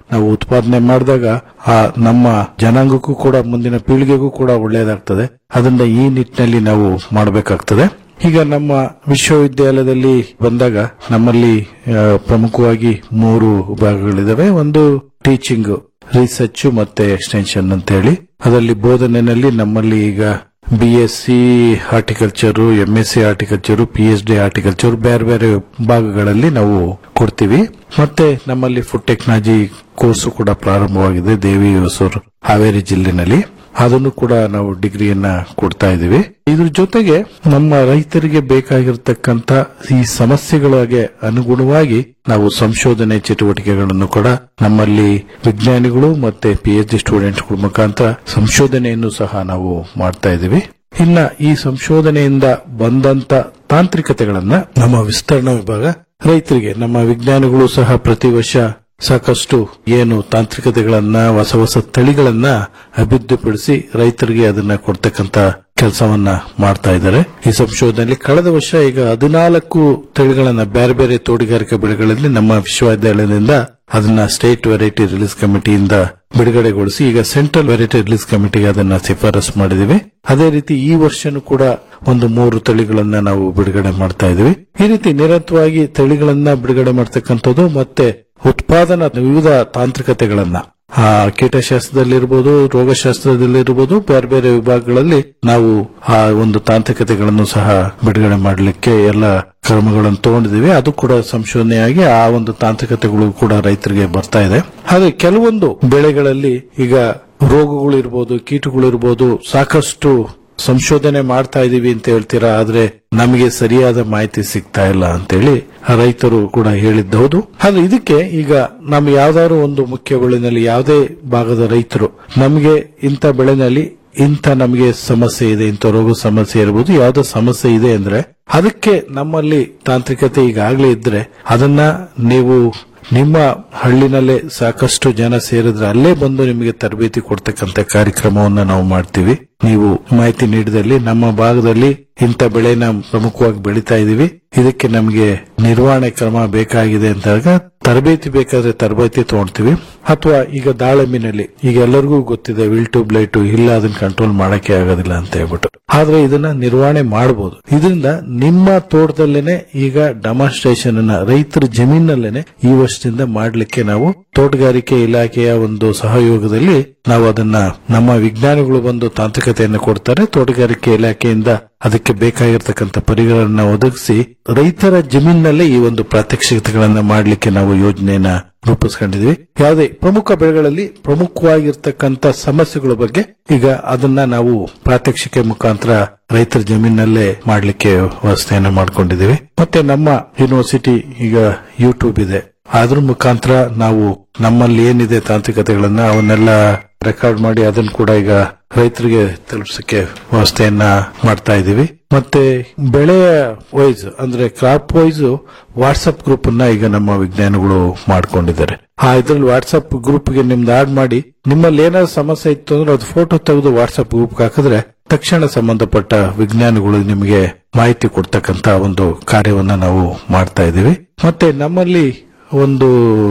ನಾವು ಉತ್ಪಾದನೆ ಮಾಡಿದಾಗ ಆ ನಮ್ಮ ಜನಾಂಗಕ್ಕೂ ಕೂಡ ಮುಂದಿನ ಪೀಳಿಗೆಗೂ ಕೂಡ ಒಳ್ಳೆಯದಾಗ್ತದೆ ಅದರಿಂದ ಈ ನಿಟ್ಟಿನಲ್ಲಿ ನಾವು ಮಾಡಬೇಕಾಗ್ತದೆ ಈಗ ನಮ್ಮ ವಿಶ್ವವಿದ್ಯಾಲಯದಲ್ಲಿ ಬಂದಾಗ ನಮ್ಮಲ್ಲಿ ಆ, ಪ್ರಮುಖವಾಗಿ ಮೂರು ವಿಭಾಗಗಳಿದಾವೆ ಒಂದು ಟೀಚಿಂಗ್ ರಿಸರ್ಚ್ ಮತ್ತೆ ಎಕ್ಸ್ಟೆನ್ಷನ್ ಅಂತ ಹೇಳಿ ಅದರಲ್ಲಿ ಬೋಧನೆಯಲ್ಲಿ ನಮ್ಮಲ್ಲಿ ಈಗ B S C horticulture M S C horticulture P H D horticulture ಬೇರೆ ಬೇರೆ ಭಾಗಗಳಲ್ಲಿ ನಾವು ಕೊಡ್ತೀವಿ ಮತ್ತೆ ನಮ್ಮಲ್ಲಿ ಫುಡ್ ಟೆಕ್ನಾಲಜಿ ಕೋರ್ಸ್ ಕೂಡ ಪ್ರಾರಂಭವಾಗಿದೆ ದೇವಿ ಹೊಸೂರು ಹಾವೇರಿ ಜಿಲ್ಲೆನಲ್ಲಿ ಅದನ್ನು ಕೂಡ ನಾವು ಡಿಗ್ರಿಯನ್ನ ಕೊಡ್ತಾ ಇದ್ದೀವಿ ಇದ್ರ ಜೊತೆಗೆ ನಮ್ಮ ರೈತರಿಗೆ ಬೇಕಾಗಿರ್ತಕ್ಕಂತ ಈ ಸಮಸ್ಯೆಗಳಿಗೆ ಅನುಗುಣವಾಗಿ ನಾವು ಸಂಶೋಧನೆ ಚಟುವಟಿಕೆಗಳನ್ನು ಕೂಡ ನಮ್ಮಲ್ಲಿ ವಿಜ್ಞಾನಿಗಳು ಮತ್ತೆ ಪಿ ಎಚ್ ಡಿ ಸ್ಟೂಡೆಂಟ್ಗಳ ಮುಖಾಂತರ ಸಂಶೋಧನೆಯನ್ನು ಸಹ ನಾವು ಮಾಡ್ತಾ ಇದ್ದೀವಿ ಇನ್ನ ಈ ಸಂಶೋಧನೆಯಿಂದ ಬಂದಂತ ತಾಂತ್ರಿಕತೆಗಳನ್ನ ನಮ್ಮ ವಿಸ್ತರಣಾ ವಿಭಾಗ ರೈತರಿಗೆ ನಮ್ಮ ವಿಜ್ಞಾನಿಗಳು ಸಹ ಪ್ರತಿ ವರ್ಷ ಸಾಕಷ್ಟು ಏನು ತಾಂತ್ರಿಕತೆಗಳನ್ನ ಹೊಸ ಹೊಸ ತಳಿಗಳನ್ನ ಅಭಿವೃದ್ಧಿಪಡಿಸಿ ರೈತರಿಗೆ ಅದನ್ನ ಕೊಡ್ತಕ್ಕಂತ ಕೆಲಸವನ್ನ ಮಾಡ್ತಾ ಇದ್ದಾರೆ ಈ ಸಂಶೋಧನೆಯಲ್ಲಿ ಕಳೆದ ವರ್ಷ ಈಗ ಹದಿನಾಲ್ಕು ತಳಿಗಳನ್ನ ಬೇರೆ ಬೇರೆ ತೋಟಗಾರಿಕಾ ಬೆಳೆಗಳಲ್ಲಿ ನಮ್ಮ ವಿಶ್ವವಿದ್ಯಾಲಯದಿಂದ ಅದನ್ನ ಸ್ಟೇಟ್ ವೆರೈಟಿ ರಿಲೀಸ್ ಕಮಿಟಿಯಿಂದ ಬಿಡುಗಡೆಗೊಳಿಸಿ ಈಗ ಸೆಂಟ್ರಲ್ ವೆರೈಟಿ ರಿಲೀಸ್ ಕಮಿಟಿಗೆ ಅದನ್ನ ಶಿಫಾರಸು ಮಾಡಿದೀವಿ ಅದೇ ರೀತಿ ಈ ವರ್ಷನೂ ಕೂಡ ಒಂದು ಮೂರು ತಳಿಗಳನ್ನ ನಾವು ಬಿಡುಗಡೆ ಮಾಡ್ತಾ ಇದೀವಿ ಈ ರೀತಿ ನಿರಂತರವಾಗಿ ತಳಿಗಳನ್ನ ಬಿಡುಗಡೆ ಮಾಡ್ತಕ್ಕಂಥದ್ದು ಮತ್ತೆ ಉತ್ಪಾದನಾ ವಿವಿಧ ತಾಂತ್ರಿಕತೆಗಳನ್ನ ಆ ಕೀಟಶಾಸ್ತ್ರದಲ್ಲಿರ್ಬೋದು ರೋಗಶಾಸ್ತ್ರದಲ್ಲಿರ್ಬೋದು ಬೇರೆ ಬೇರೆ ವಿಭಾಗಗಳಲ್ಲಿ ನಾವು ಆ ಒಂದು ತಾಂತ್ರಿಕತೆಗಳನ್ನು ಸಹ ಬಿಡುಗಡೆ ಮಾಡಲಿಕ್ಕೆ ಎಲ್ಲ ಕ್ರಮಗಳನ್ನು ತಗೊಂಡಿದ್ದೀವಿ ಅದು ಕೂಡ ಸಂಶೋಧನೆಯಾಗಿ ಆ ಒಂದು ತಾಂತ್ರಿಕತೆಗಳು ಕೂಡ ರೈತರಿಗೆ ಬರ್ತಾ ಇದೆ ಹಾಗೆ ಕೆಲವೊಂದು ಬೆಳೆಗಳಲ್ಲಿ ಈಗ ರೋಗಗಳು ಇರ್ಬೋದು ಕೀಟಗಳು ಇರ್ಬೋದು ಸಾಕಷ್ಟು ಸಂಶೋಧನೆ ಮಾಡ್ತಾ ಇದೀವಿ ಅಂತ ಹೇಳ್ತೀರಾ ಆದ್ರೆ ನಮಗೆ ಸರಿಯಾದ ಮಾಹಿತಿ ಸಿಗ್ತಾ ಇಲ್ಲ ಅಂತೇಳಿ ಆ ರೈತರು ಕೂಡ ಹೇಳಿದ್ದು ಹೌದು ಆದ್ರೆ ಇದಕ್ಕೆ ಈಗ ನಮ್ಮ ಯಾವ್ದಾದ್ರು ಒಂದು ಮುಖ್ಯ ಬೆಳೆನಲ್ಲಿ ಯಾವುದೇ ಭಾಗದ ರೈತರು ನಮಗೆ ಇಂಥ ಬೆಳೆನಲ್ಲಿ ಇಂಥ ನಮಗೆ ಸಮಸ್ಯೆ ಇದೆ ಇಂಥ ರೋಗ ಸಮಸ್ಯೆ ಇರಬಹುದು ಯಾವ್ದೋ ಸಮಸ್ಯೆ ಇದೆ ಅಂದ್ರೆ ಅದಕ್ಕೆ ನಮ್ಮಲ್ಲಿ ತಾಂತ್ರಿಕತೆ ಈಗಾಗಲೇ ಇದ್ರೆ ಅದನ್ನ ನೀವು ನಿಮ್ಮ ಹಳ್ಳಿನಲ್ಲೇ ಸಾಕಷ್ಟು ಜನ ಸೇರಿದ್ರೆ ಅಲ್ಲೇ ಬಂದು ನಿಮಗೆ ತರಬೇತಿ ಕೊಡ್ತಕ್ಕಂತ ಕಾರ್ಯಕ್ರಮವನ್ನ ನಾವು ಮಾಡ್ತೀವಿ ನೀವು ಮಾಹಿತಿ ನೀಡಿದಲ್ಲಿ ನಮ್ಮ ಭಾಗದಲ್ಲಿ ಇಂಥ ಬೆಳೆನ ಪ್ರಮುಖವಾಗಿ ಬೆಳೀತಾ ಇದೀವಿ ಇದಕ್ಕೆ ನಮಗೆ ನಿರ್ವಹಣೆ ಕ್ರಮ ಬೇಕಾಗಿದೆ ಅಂದಾಗ ತರಬೇತಿ ಬೇಕಾದ್ರೆ ತರಬೇತಿ ತಗೊಳ್ತೀವಿ ಅಥವಾ ಈಗ ದಾಳಿಂಬಿನಲ್ಲಿ ಈಗ ಎಲ್ಲರಿಗೂ ಗೊತ್ತಿದೆ ವಿಲ್ ಟು ಬ್ಲೈಟು ಇಲ್ಲ ಅದನ್ನ ಕಂಟ್ರೋಲ್ ಮಾಡಕ್ಕೆ ಆಗೋದಿಲ್ಲ ಅಂತ ಹೇಳ್ಬಿಟ್ಟು ಆದ್ರೆ ಇದನ್ನ ನಿರ್ವಹಣೆ ಮಾಡಬಹುದು ಇದರಿಂದ ನಿಮ್ಮ ತೋಟದಲ್ಲೇನೆ ಈಗ ಡೆಮಾನ್ಸ್ಟ್ರೇಷನ್ ಅನ್ನ ರೈತರ ಜಮೀನಲ್ಲೇನೆ ಈ ವರ್ಷದಿಂದ ಮಾಡಲಿಕ್ಕೆ ನಾವು ತೋಟಗಾರಿಕೆ ಇಲಾಖೆಯ ಒಂದು ಸಹಯೋಗದಲ್ಲಿ ನಾವು ಅದನ್ನ ನಮ್ಮ ವಿಜ್ಞಾನಿಗಳು ಬಂದು ತಾಂತ್ರಿಕತೆಯನ್ನು ಕೊಡ್ತಾರೆ ತೋಟಗಾರಿಕೆ ಇಲಾಖೆಯಿಂದ ಅದಕ್ಕೆ ಬೇಕಾಗಿರ್ತಕ್ಕಂಥ ಪರಿಹಾರನ್ನ ಒದಗಿಸಿ ರೈತರ ಜಮೀನಿನಲ್ಲೇ ಈ ಒಂದು ಪ್ರಾತ್ಯಕ್ಷಿಕತೆಗಳನ್ನ ಮಾಡಲಿಕ್ಕೆ ನಾವು ಯೋಜನೆಯನ್ನ ರೂಪಿಸ್ಕೊಂಡಿದ್ವಿ ಯಾವುದೇ ಪ್ರಮುಖ ಬೆಳೆಗಳಲ್ಲಿ ಪ್ರಮುಖವಾಗಿರ್ತಕ್ಕಂಥ ಸಮಸ್ಯೆಗಳ ಬಗ್ಗೆ ಈಗ ಅದನ್ನ ನಾವು ಪ್ರಾತ್ಯಕ್ಷಿಕೆ ಮುಖಾಂತರ ರೈತರ ಜಮೀನಲ್ಲೇ ಮಾಡಲಿಕ್ಕೆ ವ್ಯವಸ್ಥೆಯನ್ನ ಮಾಡ್ಕೊಂಡಿದ್ದೀವಿ ಮತ್ತೆ ನಮ್ಮ ಯೂನಿವರ್ಸಿಟಿ ಈಗ ಯೂಟ್ಯೂಬ್ ಇದೆ ಅದ್ರ ಮುಖಾಂತರ ನಾವು ನಮ್ಮಲ್ಲಿ ಏನಿದೆ ತಾಂತ್ರಿಕತೆಗಳನ್ನ ಅವನ್ನೆಲ್ಲ ರೆಕಾರ್ಡ್ ಮಾಡಿ ಅದನ್ನ ಕೂಡ ಈಗ ರೈತರಿಗೆ ತಲುಪಿಸಕ್ಕೆ ವ್ಯವಸ್ಥೆಯನ್ನ ಮಾಡ್ತಾ ಇದೀವಿ ಮತ್ತೆ ಬೆಳೆಯ ವೈಸ್ ಅಂದ್ರೆ ಕ್ರಾಪ್ ವೈಸ್ ವಾಟ್ಸ್ಆಪ್ ಗ್ರೂಪ್ ಅನ್ನ ಈಗ ನಮ್ಮ ವಿಜ್ಞಾನಿಗಳು ಮಾಡ್ಕೊಂಡಿದ್ದಾರೆ ಆ ಇದ್ರಲ್ಲಿ ವಾಟ್ಸ್ಆಪ್ ಗ್ರೂಪ್ ಗೆ ನಿಮ್ದು ಆಡ್ ಮಾಡಿ ನಿಮ್ಮಲ್ಲಿ ಏನಾದ್ರು ಸಮಸ್ಯೆ ಇತ್ತು ಅಂದ್ರೆ ಅದು ಫೋಟೋ ತೆಗೆದು ವಾಟ್ಸ್ಆಪ್ ಗ್ರೂಪ್ ಹಾಕಿದ್ರೆ ತಕ್ಷಣ ಸಂಬಂಧಪಟ್ಟ ವಿಜ್ಞಾನಿಗಳು ನಿಮಗೆ ಮಾಹಿತಿ ಕೊಡ್ತಕ್ಕಂತ ಒಂದು ಕಾರ್ಯವನ್ನ ನಾವು ಮಾಡ್ತಾ ಇದೀವಿ ಮತ್ತೆ ನಮ್ಮಲ್ಲಿ ಒಂದು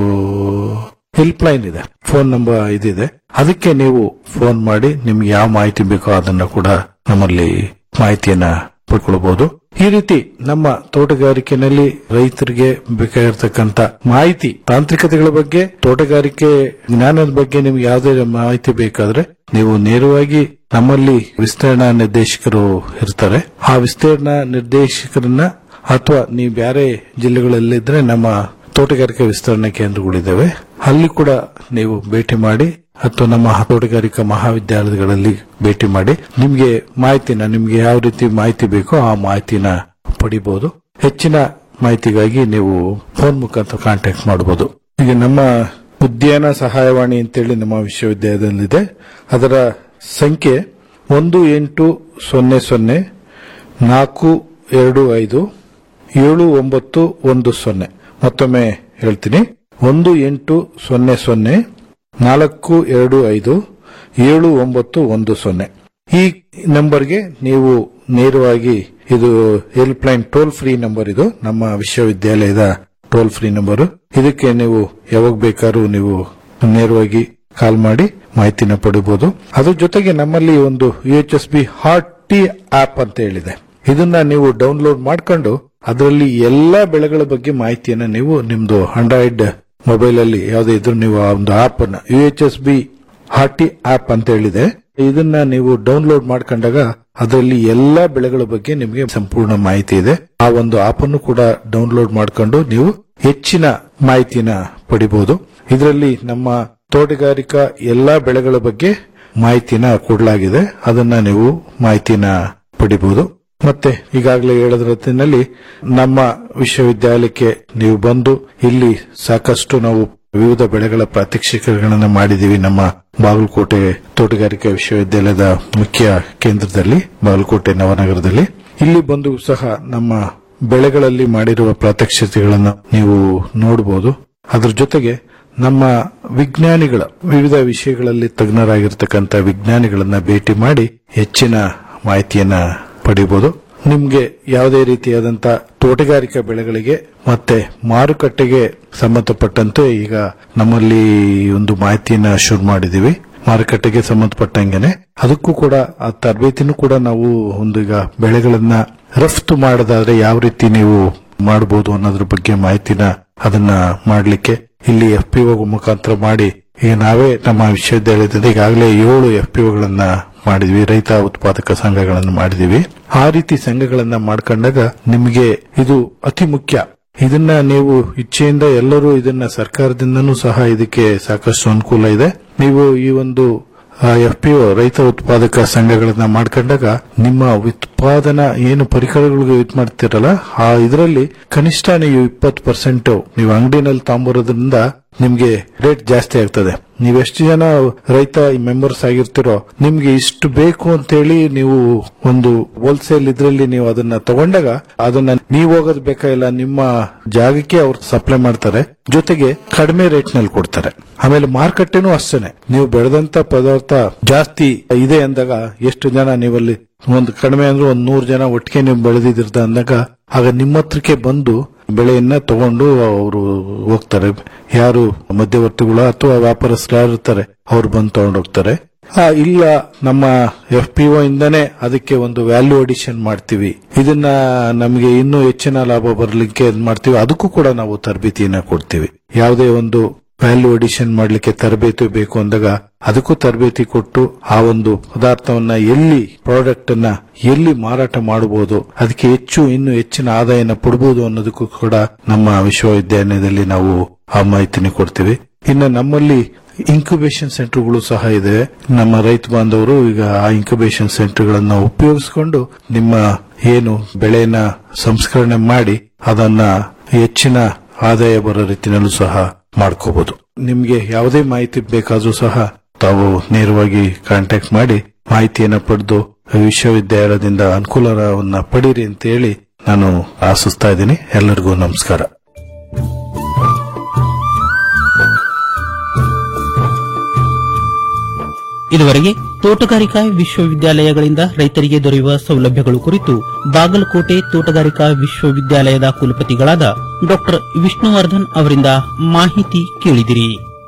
ಹೆಲ್ಪ್ ಲೈನ್ ಇದೆ ಫೋನ್ ನಂಬರ್ ಇದಿದೆ ಅದಕ್ಕೆ ನೀವು ಫೋನ್ ಮಾಡಿ ನಿಮ್ಗೆ ಯಾವ ಮಾಹಿತಿ ಬೇಕೋ ಅದನ್ನ ಕೂಡ ನಮ್ಮಲ್ಲಿ ಮಾಹಿತಿಯನ್ನ ಪಡ್ಕೊಳ್ಬಹುದು ಈ ರೀತಿ ನಮ್ಮ ತೋಟಗಾರಿಕೆನಲ್ಲಿ ರೈತರಿಗೆ ಬೇಕಾಗಿರ್ತಕ್ಕಂತ ಮಾಹಿತಿ ತಾಂತ್ರಿಕತೆಗಳ ಬಗ್ಗೆ ತೋಟಗಾರಿಕೆ ಜ್ಞಾನದ ಬಗ್ಗೆ ನಿಮ್ಗೆ ಯಾವುದೇ ಮಾಹಿತಿ ಬೇಕಾದ್ರೆ ನೀವು ನೇರವಾಗಿ ನಮ್ಮಲ್ಲಿ ವಿಸ್ತರಣಾ ನಿರ್ದೇಶಕರು ಇರ್ತಾರೆ ಆ ವಿಸ್ತರಣಾ ನಿರ್ದೇಶಕರನ್ನ ಅಥವಾ ನೀವು ಬೇರೆ ಜಿಲ್ಲೆಗಳಲ್ಲಿದ್ರೆ ನಮ್ಮ ತೋಟಗಾರಿಕೆ ವಿಸ್ತರಣಾ ಕೇಂದ್ರಗಳಿದ್ದಾವೆ ಅಲ್ಲಿ ಕೂಡ ನೀವು ಭೇಟಿ ಮಾಡಿ ಅಥವಾ ನಮ್ಮ ತೋಟಗಾರಿಕಾ ಮಹಾವಿದ್ಯಾಲಯಗಳಲ್ಲಿ ಭೇಟಿ ಮಾಡಿ ನಿಮ್ಗೆ ಮಾಹಿತಿನ ನಿಮ್ಗೆ ಯಾವ ರೀತಿ ಮಾಹಿತಿ ಬೇಕೋ ಆ ಮಾಹಿತಿನ ಪಡಿಬಹುದು ಹೆಚ್ಚಿನ ಮಾಹಿತಿಗಾಗಿ ನೀವು ಫೋನ್ ಮುಖಾಂತರ ಕಾಂಟ್ಯಾಕ್ಟ್ ಮಾಡಬಹುದು ಈಗ ನಮ್ಮ ಉದ್ಯಾನ ಸಹಾಯವಾಣಿ ಅಂತೇಳಿ ನಮ್ಮ ವಿಶ್ವವಿದ್ಯಾಲಯದಲ್ಲಿದೆ ಅದರ ಸಂಖ್ಯೆ ಒಂದು ಎಂಟು ಸೊನ್ನೆ ಸೊನ್ನೆ ನಾಲ್ಕು ಎರಡು ಐದು ಏಳು ಒಂಬತ್ತು ಒಂದು ಸೊನ್ನೆ ಮತ್ತೊಮ್ಮೆ ಹೇಳ್ತೀನಿ ಒಂದು ಎಂಟು ಸೊನ್ನೆ ಸೊನ್ನೆ ನಾಲ್ಕು ಎರಡು ಐದು ಏಳು ಒಂಬತ್ತು ಒಂದು ಸೊನ್ನೆ ಈ ನಂಬರ್ಗೆ ನೀವು ನೇರವಾಗಿ ಇದು help line toll free number ಇದು ನಮ್ಮ ವಿಶ್ವವಿದ್ಯಾಲಯದ ಟೋಲ್ ಫ್ರೀ ನಂಬರ್ ಇದಕ್ಕೆ ನೀವು ಯಾವಾಗ ಬೇಕಾದ್ರೂ ನೀವು ನೇರವಾಗಿ ಕಾಲ್ ಮಾಡಿ ಮಾಹಿತಿನ ಪಡಿಬಹುದು ಅದ್ರ ಜೊತೆಗೆ ನಮ್ಮಲ್ಲಿ ಒಂದು U H S B horti app ಅಂತ ಹೇಳಿದೆ ಇದನ್ನ ನೀವು ಡೌನ್ಲೋಡ್ ಮಾಡ್ಕೊಂಡು ಅದರಲ್ಲಿ ಎಲ್ಲಾ ಬೆಳೆಗಳ ಬಗ್ಗೆ ಮಾಹಿತಿಯನ್ನ ನೀವು ನಿಮ್ದು ಆಂಡ್ರಾಯ್ಡ್ ಮೊಬೈಲ್ ಅಲ್ಲಿ ಯಾವುದೇ ಇದ್ರೂ ನೀವು ಆ ಒಂದು ಆಪ್ ಅನ್ನ U H S B horti app ಅಂತ ಹೇಳಿದೆ ಇದನ್ನ ನೀವು ಡೌನ್ಲೋಡ್ ಮಾಡ್ಕೊಂಡಾಗ ಅದರಲ್ಲಿ ಎಲ್ಲಾ ಬೆಳೆಗಳ ಬಗ್ಗೆ ನಿಮಗೆ ಸಂಪೂರ್ಣ ಮಾಹಿತಿ ಇದೆ ಆ ಒಂದು ಆಪ್ ಅನ್ನು ಕೂಡ ಡೌನ್ಲೋಡ್ ಮಾಡ್ಕೊಂಡು ನೀವು ಹೆಚ್ಚಿನ ಮಾಹಿತಿನ ಪಡಿಬಹುದು ಇದರಲ್ಲಿ ನಮ್ಮ ತೋಟಗಾರಿಕಾ ಎಲ್ಲಾ ಬೆಳೆಗಳ ಬಗ್ಗೆ ಮಾಹಿತಿನ ಕೊಡಲಾಗಿದೆ ಅದನ್ನ ನೀವು ಮಾಹಿತಿನ ಪಡಿಬಹುದು ಮತ್ತೆ ಈಗಾಗಲೇ ಹೇಳದ್ರಲ್ಲಿ ನಮ್ಮ ವಿಶ್ವವಿದ್ಯಾಲಯಕ್ಕೆ ನೀವು ಬಂದು ಇಲ್ಲಿ ಸಾಕಷ್ಟು ನಾವು ವಿವಿಧ ಬೆಳೆಗಳ ಪ್ರಾತ್ಯಕ್ಷಿಕೆಗಳನ್ನ ಮಾಡಿದೀವಿ ನಮ್ಮ ಬಾಗಲಕೋಟೆ ತೋಟಗಾರಿಕಾ ವಿಶ್ವವಿದ್ಯಾಲಯದ ಮುಖ್ಯ ಕೇಂದ್ರದಲ್ಲಿ ಬಾಗಲಕೋಟೆ ನವನಗರದಲ್ಲಿ ಇಲ್ಲಿ ಬಂದು ಸಹ ನಮ್ಮ ಬೆಳೆಗಳಲ್ಲಿ ಮಾಡಿರುವ ಪ್ರಾತ್ಯಕ್ಷಿತೆಗಳನ್ನ ನೀವು ನೋಡಬಹುದು ಅದರ ಜೊತೆಗೆ ನಮ್ಮ ವಿಜ್ಞಾನಿಗಳ ವಿವಿಧ ವಿಷಯಗಳಲ್ಲಿ ತಜ್ಞರಾಗಿರ್ತಕ್ಕಂಥ ವಿಜ್ಞಾನಿಗಳನ್ನ ಭೇಟಿ ಮಾಡಿ ಹೆಚ್ಚಿನ ಮಾಹಿತಿಯನ್ನ ಪಡಿಬಹುದು ನಿಮ್ಗೆ ಯಾವುದೇ ರೀತಿಯಾದಂತ ತೋಟಗಾರಿಕಾ ಬೆಳೆಗಳಿಗೆ ಮತ್ತೆ ಮಾರುಕಟ್ಟೆಗೆ ಸಂಬಂಧಪಟ್ಟಂತೆ ಈಗ ನಮ್ಮಲ್ಲಿ ಒಂದು ಮಾಹಿತಿಯನ್ನ ಶುರು ಮಾಡಿದೀವಿ ಮಾರುಕಟ್ಟೆಗೆ ಸಂಬಂಧಪಟ್ಟಂಗೆನೆ ಅದಕ್ಕೂ ಕೂಡ ಆ ತರಬೇತಿನೂ ಕೂಡ ನಾವು ಒಂದು ಈಗ ಬೆಳೆಗಳನ್ನ ರಫ್ತು ಮಾಡೋದಾದ್ರೆ ಯಾವ ರೀತಿ ನೀವು ಮಾಡಬಹುದು ಅನ್ನೋದ್ರ ಬಗ್ಗೆ ಮಾಹಿತಿನ ಅದನ್ನ ಮಾಡ್ಲಿಕ್ಕೆ ಇಲ್ಲಿ ಎಫ್ ಪಿ ಮುಖಾಂತರ ಮಾಡಿ ಈಗ ನಾವೇ ನಮ್ಮ ವಿಶ್ವವಿದ್ಯಾಲಯದಿಂದ ಈಗಾಗಲೇ ಏಳು ಎಫ್ ಪಿ ಒಗಳನ್ನ ಮಾಡಿದ್ವಿ ರೈತ ಉತ್ಪಾದಕ ಸಂಘಗಳನ್ನು ಮಾಡಿದೀವಿ ಆ ರೀತಿ ಸಂಘಗಳನ್ನ ಮಾಡ್ಕೊಂಡಾಗ ನಿಮಗೆ ಇದು ಅತಿ ಮುಖ್ಯ ಇದನ್ನ ನೀವು ಇಚ್ಛೆಯಿಂದ ಎಲ್ಲರೂ ಇದನ್ನ ಸರ್ಕಾರದಿಂದನೂ ಸಹ ಇದಕ್ಕೆ ಸಾಕಷ್ಟು ಅನುಕೂಲ ಇದೆ ನೀವು ಈ ಒಂದು ಎಫ್ ಪಿ ರೈತ ಉತ್ಪಾದಕ ಸಂಘಗಳನ್ನ ಮಾಡ್ಕೊಂಡಾಗ ನಿಮ್ಮ ಉತ್ಪಾದನಾ ಏನು ಪರಿಕರಗಳಿಗೆ ಇದು ಮಾಡ್ತಿರಲ್ಲ ಆ ಇದರಲ್ಲಿ ಕನಿಷ್ಠ ನೀವು ಇಪ್ಪತ್ತು ಪರ್ಸೆಂಟ್ ನೀವು ಅಂಗಡಿನಲ್ಲಿ ತಾಂಬರೋದ್ರಿಂದ ನಿಮ್ಗೆ ರೇಟ್ ಜಾಸ್ತಿ ಆಗ್ತದೆ ನೀವೆಷ್ಟು ಜನ ರೈತ ಮೆಂಬರ್ಸ್ ಆಗಿರ್ತಿರೋ ನಿಮ್ಗೆ ಇಷ್ಟು ಬೇಕು ಅಂತೇಳಿ ನೀವು ಒಂದು ಹೋಲ್ಸೇಲ್ ಇದ್ರಲ್ಲಿ ನೀವು ಅದನ್ನ ತಗೊಂಡಾಗ ಅದನ್ನ ನೀವು ಹೋಗೋದ್ ಬೇಕಾಗಿಲ್ಲ ನಿಮ್ಮ ಜಾಗಕ್ಕೆ ಅವ್ರು ಸಪ್ಲೈ ಮಾಡ್ತಾರೆ ಜೊತೆಗೆ ಕಡಿಮೆ ರೇಟ್ ನಲ್ಲಿ ಕೊಡ್ತಾರೆ ಆಮೇಲೆ ಮಾರುಕಟ್ಟೆನೂ ಅಷ್ಟೇನೆ ನೀವು ಬೆಳೆದಂತ ಪದಾರ್ಥ ಜಾಸ್ತಿ ಇದೆ ಅಂದಾಗ ಎಷ್ಟು ಜನ ನೀವಲ್ಲಿ ಒಂದು ಕಡಿಮೆ ಅಂದ್ರೆ ಒಂದ್ ನೂರು ಜನ ಒಟ್ಟಿಗೆ ನೀವು ಬೆಳೆದಿದ್ದ ಅಂದಾಗ ಆಗ ನಿಮ್ಮ ಹತ್ರಕ್ಕೆ ಬಂದು ಬೆಳೆಯನ್ನ ತಗೊಂಡು ಅವರು ಹೋಗ್ತಾರೆ ಯಾರು ಮಧ್ಯವರ್ತಿಗಳು ಅಥವಾ ವ್ಯಾಪಾರಸ್ಥರು ಯಾರು ಇರ್ತಾರೆ ಅವ್ರು ಬಂದು ತಗೊಂಡು ಹೋಗ್ತಾರೆ ಆ, ಇಲ್ಲ ನಮ್ಮ ಎಫ್ ಪಿ ಒ ಇಂದಾನೆ ಅದಕ್ಕೆ ಒಂದು ವ್ಯಾಲ್ಯೂ ಅಡಿಷನ್ ಮಾಡ್ತೀವಿ ಇದನ್ನ ನಮಗೆ ಇನ್ನೂ ಹೆಚ್ಚಿನ ಲಾಭ ಬರಲಿಕ್ಕೆ ಇದ್ ಮಾಡ್ತೀವಿ ಅದಕ್ಕೂ ಕೂಡ ನಾವು ತರಬೇತಿಯನ್ನ ಕೊಡ್ತೀವಿ ಯಾವುದೇ ಒಂದು ವ್ಯಾಲ್ಯೂ ಅಡಿಷನ್ ಮಾಡ್ಲಿಕ್ಕೆ ತರಬೇತಿ ಬೇಕು ಅಂದಾಗ ಅದಕ್ಕೂ ತರಬೇತಿ ಕೊಟ್ಟು ಆ ಒಂದು ಪದಾರ್ಥವನ್ನ ಎಲ್ಲಿ ಪ್ರಾಡಕ್ಟ್ ಅನ್ನ ಎಲ್ಲಿ ಮಾರಾಟ ಮಾಡಬಹುದು ಅದಕ್ಕೆ ಹೆಚ್ಚು ಇನ್ನು ಹೆಚ್ಚಿನ ಆದಾಯನ ಪಡಬಹುದು ಅನ್ನೋದಕ್ಕೂ ಕೂಡ ನಮ್ಮ ವಿಶ್ವವಿದ್ಯಾಲಯದಲ್ಲಿ ನಾವು ಆ ಮಾಹಿತಿನ ಕೊಡ್ತೀವಿ ಇನ್ನು ನಮ್ಮಲ್ಲಿ ಇನ್ಕ್ಯುಬೇಷನ್ ಸೆಂಟರ್ಗಳು ಸಹ ಇದೆ ನಮ್ಮ ರೈತ ಬಾಂಧವರು ಈಗ ಆ ಇನ್ಕ್ಯುಬೇಷನ್ ಸೆಂಟರ್ಗಳನ್ನ ಉಪಯೋಗಿಸಿಕೊಂಡು ನಿಮ್ಮ ಏನು ಬೆಳೆನ ಸಂಸ್ಕರಣೆ ಮಾಡಿ ಅದನ್ನ ಹೆಚ್ಚಿನ ಆದಾಯ ಬರೋ ರೀತಿನಲ್ಲೂ ಸಹ ಮಾಡ್ಕೋಬಹುದು ನಿಮ್ಗೆ ಯಾವುದೇ ಮಾಹಿತಿ ಬೇಕಾದ್ರೂ ಸಹ ತಾವು ನೇರವಾಗಿ ಕಾಂಟ್ಯಾಕ್ಟ್ ಮಾಡಿ ಮಾಹಿತಿಯನ್ನ ಪಡೆದು ವಿಶ್ವವಿದ್ಯಾಲಯದಿಂದ ಅನುಕೂಲವನ್ನ ಪಡೀರಿ ಅಂತ ಹೇಳಿ ನಾನು ಆಶಿಸ್ತಾ ಇದ್ದೀನಿ ಎಲ್ಲರಿಗೂ ನಮಸ್ಕಾರ ಇದುವರೆಗೆ ತೋಟಗಾರಿಕಾ ವಿಶ್ವವಿದ್ಯಾಲಯಗಳಿಂದ ರೈತರಿಗೆ ದೊರೆಯುವ ಸೌಲಭ್ಯಗಳು ಕುರಿತು ಬಾಗಲಕೋಟೆ ತೋಟಗಾರಿಕಾ ವಿಶ್ವವಿದ್ಯಾಲಯದ ಕುಲಪತಿಗಳಾದ ಡಾ ವಿಷ್ಣುವರ್ಧನ್ ಅವರಿಂದ ಮಾಹಿತಿ ಕೇಳಿದಿರಿ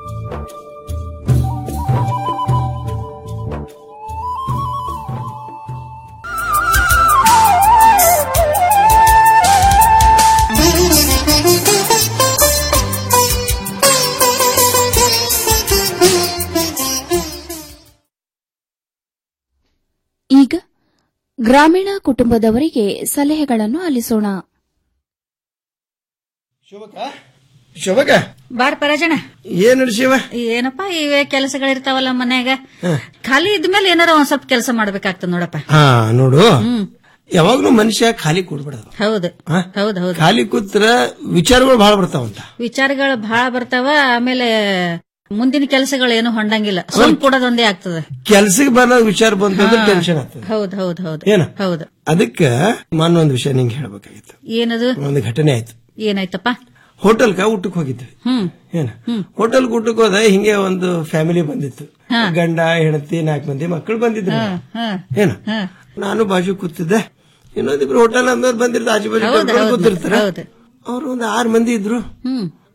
ಈಗ ಗ್ರಾಮೀಣ ಕುಟುಂಬದವರಿಗೆ ಸಲಹೆಗಳನ್ನು ಆಲಿಸೋಣ ಶೋಭಕ ಬಾರ್ ಪರಾಜಣ ಏನ್ ನಡ್ ಶಿವ ಏನಪ್ಪ ಇವೇ ಕೆಲಸಗಳಿರ್ತಾವಲ್ಲ ಮನ್ಯಾಗ ಖಾಲಿ ಇದ್ಮೇಲೆ ಏನಾರ ಒಂದ್ ಸ್ವಲ್ಪ ಕೆಲಸ ಮಾಡ್ಬೇಕಾಗ್ತದ ನೋಡಪ್ಪ ಹಾ ನೋಡು ಯಾವಾಗ್ಲೂ ಮನುಷ್ಯ ಖಾಲಿ ಕೂಡ್ಬಿಡೋದು ಹೌದು ಹಾ? ಹೌದ್ ಹೌದು ಖಾಲಿ ಕೂತ್ರ ವಿಚಾರಗಳು ಬಹಳ ಬರ್ತಾವಂತ ವಿಚಾರಗಳು ಬಹಳ ಬರ್ತಾವ ಆಮೇಲೆ ಮುಂದಿನ ಕೆಲಸಗಳು ಏನು ಹೊಂಡಂಗಿಲ್ಲ ಸುಮ್ ಕೊಡೋದೊಂದೇ ಆಗ್ತದ ಕೆಲ್ಸಕ್ಕೆ ಬರೋ ವಿಚಾರ ಬಂತು ಅಂದ್ರೆ ಟೆನ್ಷನ್ ಆಗ್ತದೆ ಹೌದ್ ಹೌದ್ ಹೌದ್ ಏನ ಹೌದು ಅದಕ್ಕ ನಾನು ಒಂದು ವಿಷಯ ನಿಂಗೆ ಹೇಳ್ಬೇಕಾಗಿತ್ತು ಏನದು ಒಂದು ಘಟನೆ ಆಯ್ತು ಏನಾಯ್ತಪ್ಪ ಹೋಟೆಲ್ಗ ಊಟಕ್ಕೆ ಹೋಗಿದ್ವಿ ಹ್ಮ್ ಏನ ಹೋಟೆಲ್ ಊಟಕ್ಕೆ ಹೋದ ಹಿಂಗೆ ಒಂದು ಫ್ಯಾಮಿಲಿ ಬಂದಿತ್ತು ಗಂಡ ಹೆಂಡತಿ ನಾಲ್ಕು ಮಂದಿ ಮಕ್ಕಳು ಬಂದಿದ್ರು ಹ ಏನ ನಾನು ಬಾಜು ಕೂತಿದ್ದೆ ಇನ್ನೊಂದಿಬ್ರು ಹೋಟೆಲ್ ಅಂದವ್ರು ಬಂದಿರ್ತಾರೆ ಆಜು ಬಾಜು ಹೌದು, ಕರ್ಕೊಂಡು ಹೌದು, ಕೂತಿರ್ತಾರೆ ಹೌದು. ಅವ್ರು ಒಂದು ಆರು ಮಂದಿ ಇದ್ರು ಹ್ಮ್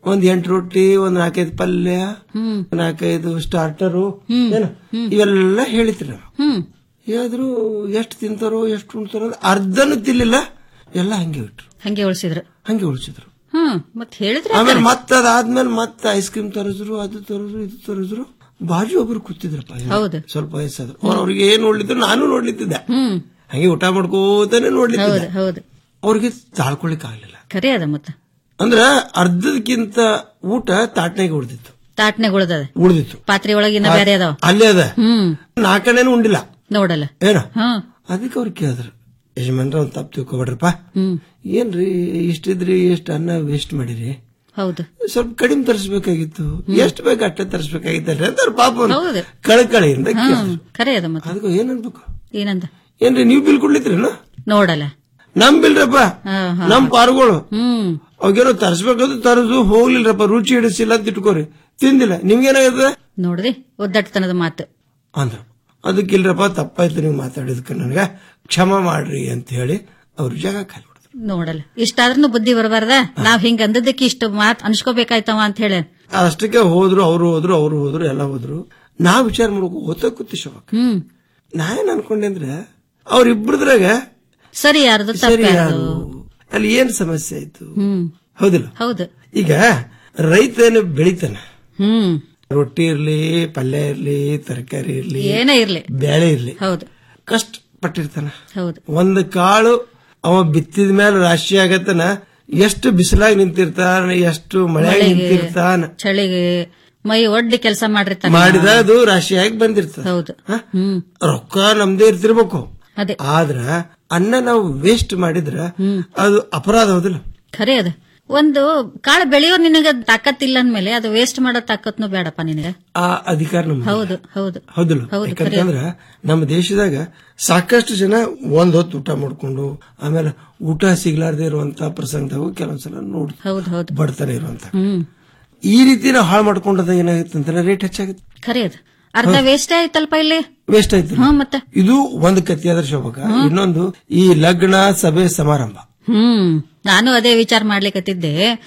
ಒಂದ್ ಎಂಟು ರೊಟ್ಟಿ ಒಂದ್ ನಾಲ್ಕೈದು ಪಲ್ಯ ನಾಲ್ಕೈದು ಸ್ಟಾರ್ಟರು ಏನು ಇವೆಲ್ಲ ಹೇಳಿತ್ರಿ ನಾವು ಹ್ಮ್ ಹೇಳಿದ್ರು ಎಷ್ಟು ತಿಂತಾರೋ ಎಷ್ಟು ಉಣ್ತಾರೋ ಅಂತ ಅರ್ಧನೂ ತಿನ್ಲಿಲ್ಲ ಎಲ್ಲ ಹಂಗೆ ಬಿಟ್ರು ಹಂಗೆ ಉಳಿಸಿದ್ರು ಹಂಗೆ ಉಳಿಸಿದ್ರು ಹ್ಮ್ ಮತ್ ಹೇಳಿದ್ರೆ ಆಮೇಲೆ ಮತ್ತೆ ಅದಾದ್ಮೇಲೆ ಮತ್ತೆ ಐಸ್ ಕ್ರೀಮ್ ತರಿಸಿದ್ರು ಅದು ತರಿದ್ರು ಇದು ತರಿದ್ರು ಬಾಜು ಒಬ್ರು ಕೂತಿದ್ರಪ್ಪ ಹಿಂಗೆ. ಹೌದು. ಸ್ವಲ್ಪ ವಯಸ್ಸಾದ್ರು ಅವ್ರು ಅವ್ರಿಗೆ ಏನ್ ನೋಡ್ಲಿದ್ರು ನಾನು ನೋಡ್ಲಿತ್ತಿದ್ದೆ ಹ್ಮ್ ಹಂಗೆ ಊಟ ಮಾಡ್ಕೋತಾನೆ ಹೌದು ನೋಡ್ಲಿತ್ತಿದ್ದೆ ಹೌದು ಅವ್ರಿಗೆ ತಾಳ್ಕೊಳಿಕ್ ಆಗ್ಲಿಲ್ಲ ಖರೆ ಅದ ಮತ್ತ ಅಂದ್ರ ಅರ್ಧದಕ್ಕಿಂತ ಊಟ ತಾಟ್ನಾಗ ಉಳ್ದಿತ್ತು ತಾಟ್ನೆ ಉಳ್ದದ ಉಳ್ದಿತ್ತು ಪಾತ್ರೆ ಒಳಗಿನ ಬೇರೆ ಅದಾವ ಅಲ್ಲೇ ಅದ ಹ್ಮ್ ನಾಲ್ಕನೇನು ಉಂಡಿಲ್ಲ ನೋಡಲ್ಲ ಏನ ಹಾ ಅದಕ್ಕೆ ಅವ್ರು ಕೇಳಿದ್ರು ಯಜಮಾನ್ರ ಒಂದ್ ತಪ್ಪು ತಿಳ್ಕೊಬೇಡ್ರಪ್ಪ ಹ್ಮ್ ಏನ್ರಿ ಇಷ್ಟಿದ್ರಿ ಎಷ್ಟು ಅನ್ನ ವೇಸ್ಟ್ ಮಾಡಿರಿ ಹೌದು ಸ್ವಲ್ಪ ಕಡಿಮೆ ತರಿಸ್ಬೇಕಾಗಿತ್ತು ಎಷ್ಟು ಬೇಕು ಅಷ್ಟೇ ತರಿಸ್ಬೇಕಾಗಿತ್ತಲ್ರಿ ಅಂತ ಅವ್ರ ಪಾಪ ಒಂದು ಹೌದು. ಕಳಕಳಿಯಿಂದ ಹ್ಮ್ ಕೇಳಿದ್ರು ಖರೆ ಅದ ಮತ್ತ ಅದಕ್ಕೆ ಏನ್ ಅನ್ಬೇಕು ಏನಂದ ಏನ್ರಿ ನೀವು ಬಿಲ್ ಕೊಡ್ಲಿತ್ರೇನು ನೋಡಲ್ಲ ನಮ್ ಬಿಲ್ರಪ್ಪ ಹಾ, ಹಾ. ನಮ್ ಪಾರುಗಳು ಹ್ಮ್ ಅವಾಗೇನೋ ತರಿಸ್ಬೇಕಾದ್ರು ತರದು ಹೋಗ್ಲಿಲ್ರಪ್ಪ ರುಚಿ ಹಿಡಿಸಿಲ್ಲ ಅಂತ ಇಟ್ಕೋರಿ ತಿಂದಿಲ್ಲ ನಿಮ್ಗೇನಾಗತ್ತೆ ನೋಡ್ರಿ ಒದ್ದಟ್ಟತನದ ಮಾತು ಅಂದ್ರ ಅದಕ್ಕಿಲ್ರಪ್ಪ ತಪ್ಪಾಯ್ತು ನೀವು ಮಾತಾಡಿದಕ್ಕೆ ನನಗ ಕ್ಷಮ ಮಾಡ್ರಿ ಅಂತ ಹೇಳಿ ಅವ್ರ ಜಾಗ ಖಾಲಿ ಮಾಡಿದ್ರು ನೋಡಲ್ಲ ಇಷ್ಟಾದ್ರೂ ಬುದ್ಧಿ ಬರಬಾರ್ದ ನಾವ್ ಹಿಂಗ ಅಂದದಕ್ಕೆ ಇಷ್ಟು ಮಾತ್ ಅನ್ಸ್ಕೋಬೇಕಾಯ್ತವ ಅಂತ ಹೇಳಿ ಅಷ್ಟಕ್ಕೆ ಹೋದ್ರು ಅವ್ರು ಹೋದ್ರು ಅವ್ರು ಹೋದ್ರು ಎಲ್ಲ ಹೋದ್ರು ನಾ ವಿಚಾರ ಮಾಡ್ಕೊ ಓದ್ತಾ ಕೂತಿ ಶೋಭಕ್ ಹ್ಮ್ ನಾ ಏನ್ ಅನ್ಕೊಂಡೆ ಅಂದ್ರೆ ಅವ್ರಿಬ್ರದ್ರಾಗ ಸರಿ ಯಾರ್ದು ಸರಿ ತಪ್ಪ ಯಾರು ಅಲ್ಲಿ ಏನ್ ಸಮಸ್ಯೆ ಆಯ್ತು ಹ್ಮ್ ಹೌದಿಲ್ಲ ಹೌದು ಈಗ ರೈತ ಏನು ಬೆಳಿತಾನ ಹ್ಮ್ ರೊಟ್ಟಿ ಇರ್ಲಿ ಪಲ್ಯ ಇರ್ಲಿ ತರಕಾರಿ ಇರ್ಲಿ ಏನೇ ಇರ್ಲಿ ಬೇಳೆ ಇರ್ಲಿ ಹೌದು ಕಷ್ಟ ಪಟ್ಟಿರ್ತಾನ ಹೌದು ಒಂದು ಕಾಳು ಅವ ಬಿತ್ತಿದ ಮೇಲೆ ರಾಶಿ ಆಗತ್ತನ ಎಷ್ಟು ಬಿಸಿಲಾಗಿ ನಿಂತಿರ್ತಾನ ಎಷ್ಟು ಮಳೆಯಾಗಿ ನಿಂತಿರ್ತಾನ ಚಳಿಗೆ ಮೈ ಒಡ್ಡಿ ಕೆಲಸ ಮಾಡಿರ್ತಾನೆ ಮಾಡಿದ ಅದು ರಾಶಿಯಾಗಿ ಬಂದಿರ್ತದ ಹೌದು ಹ? ಹ್ಮ್ ರೊಕ್ಕ ನಮ್ದೇ ಇರ್ತಿರ್ಬೇಕು ಅದೇ ಆದ್ರ ಅನ್ನ ನಾವು ವೇಸ್ಟ್ ಮಾಡಿದ್ರ ಅದು ಅಪರಾಧ ಹೌದಿಲ್ಲ ಖರೆ ಅದ ಒಂದು ಕಾಳು ಬೆಳೆಯೋ ನಿನಗ ತಾಕತ್ತಿಲ್ಲ ಅಂದ್ಮೇಲೆ ಅದು ವೇಸ್ಟ್ ಮಾಡೋ ತಾಕತ್ನು ಬೇಡಪ್ಪ ನಿನಗ ಆ ಅಧಿಕಾರ ನಮ್ದು ಹೌದು ಹೌದು ಹೌದಿಲ್ಲ ಹೌದು, ಯಾಕಂತಂದ್ರ ನಮ್ಮ ದೇಶದಾಗ ಸಾಕಷ್ಟು ಜನ ಒಂದ್ ಹೊತ್ತು ಊಟ ಮಾಡ್ಕೊಂಡು ಆಮೇಲೆ ಊಟ ಸಿಗ್ಲಾರ್ದೆ ಇರುವಂತ ಪ್ರಸಂಗದಾಗ ಕೆಲವೊಂದ್ಸಲ ನೋಡಿ ಹೌದು ಹೌದು ಬಡತನ ಇರುವಂತ ಹ್ಮ್ ಈ ರೀತಿ ನಾವು ಹಾಳು ಮಾಡ್ಕೊಂಡದ ಏನಾಗುತ್ತೆ ಅಂತಂದ್ರೆ ರೇಟ್ ಹೆಚ್ಚಾಗುತ್ತೆ ಖರೆ ಅದ ಅರ್ಧ ವೇಸ್ಟ್ ಆಯ್ತಲ್ಪ ಇಲ್ಲಿ ವೇಸ್ಟ್ ಆಯ್ತು ಹ್ಮ್ ಮತ್ತೆ ಇದು ಒಂದು ಕತ್ತಿ ಆದ್ರೆ ಶೋಭಕ ಇನ್ನೊಂದು ಈ ಲಗ್ನ ಸಭೆ ಸಮಾರಂಭ ಹ್ಮ್ ನಾನು ಅದೇ ವಿಚಾರ ಮಾಡ್ಲಿಕತ್ತಿದ್ದೆ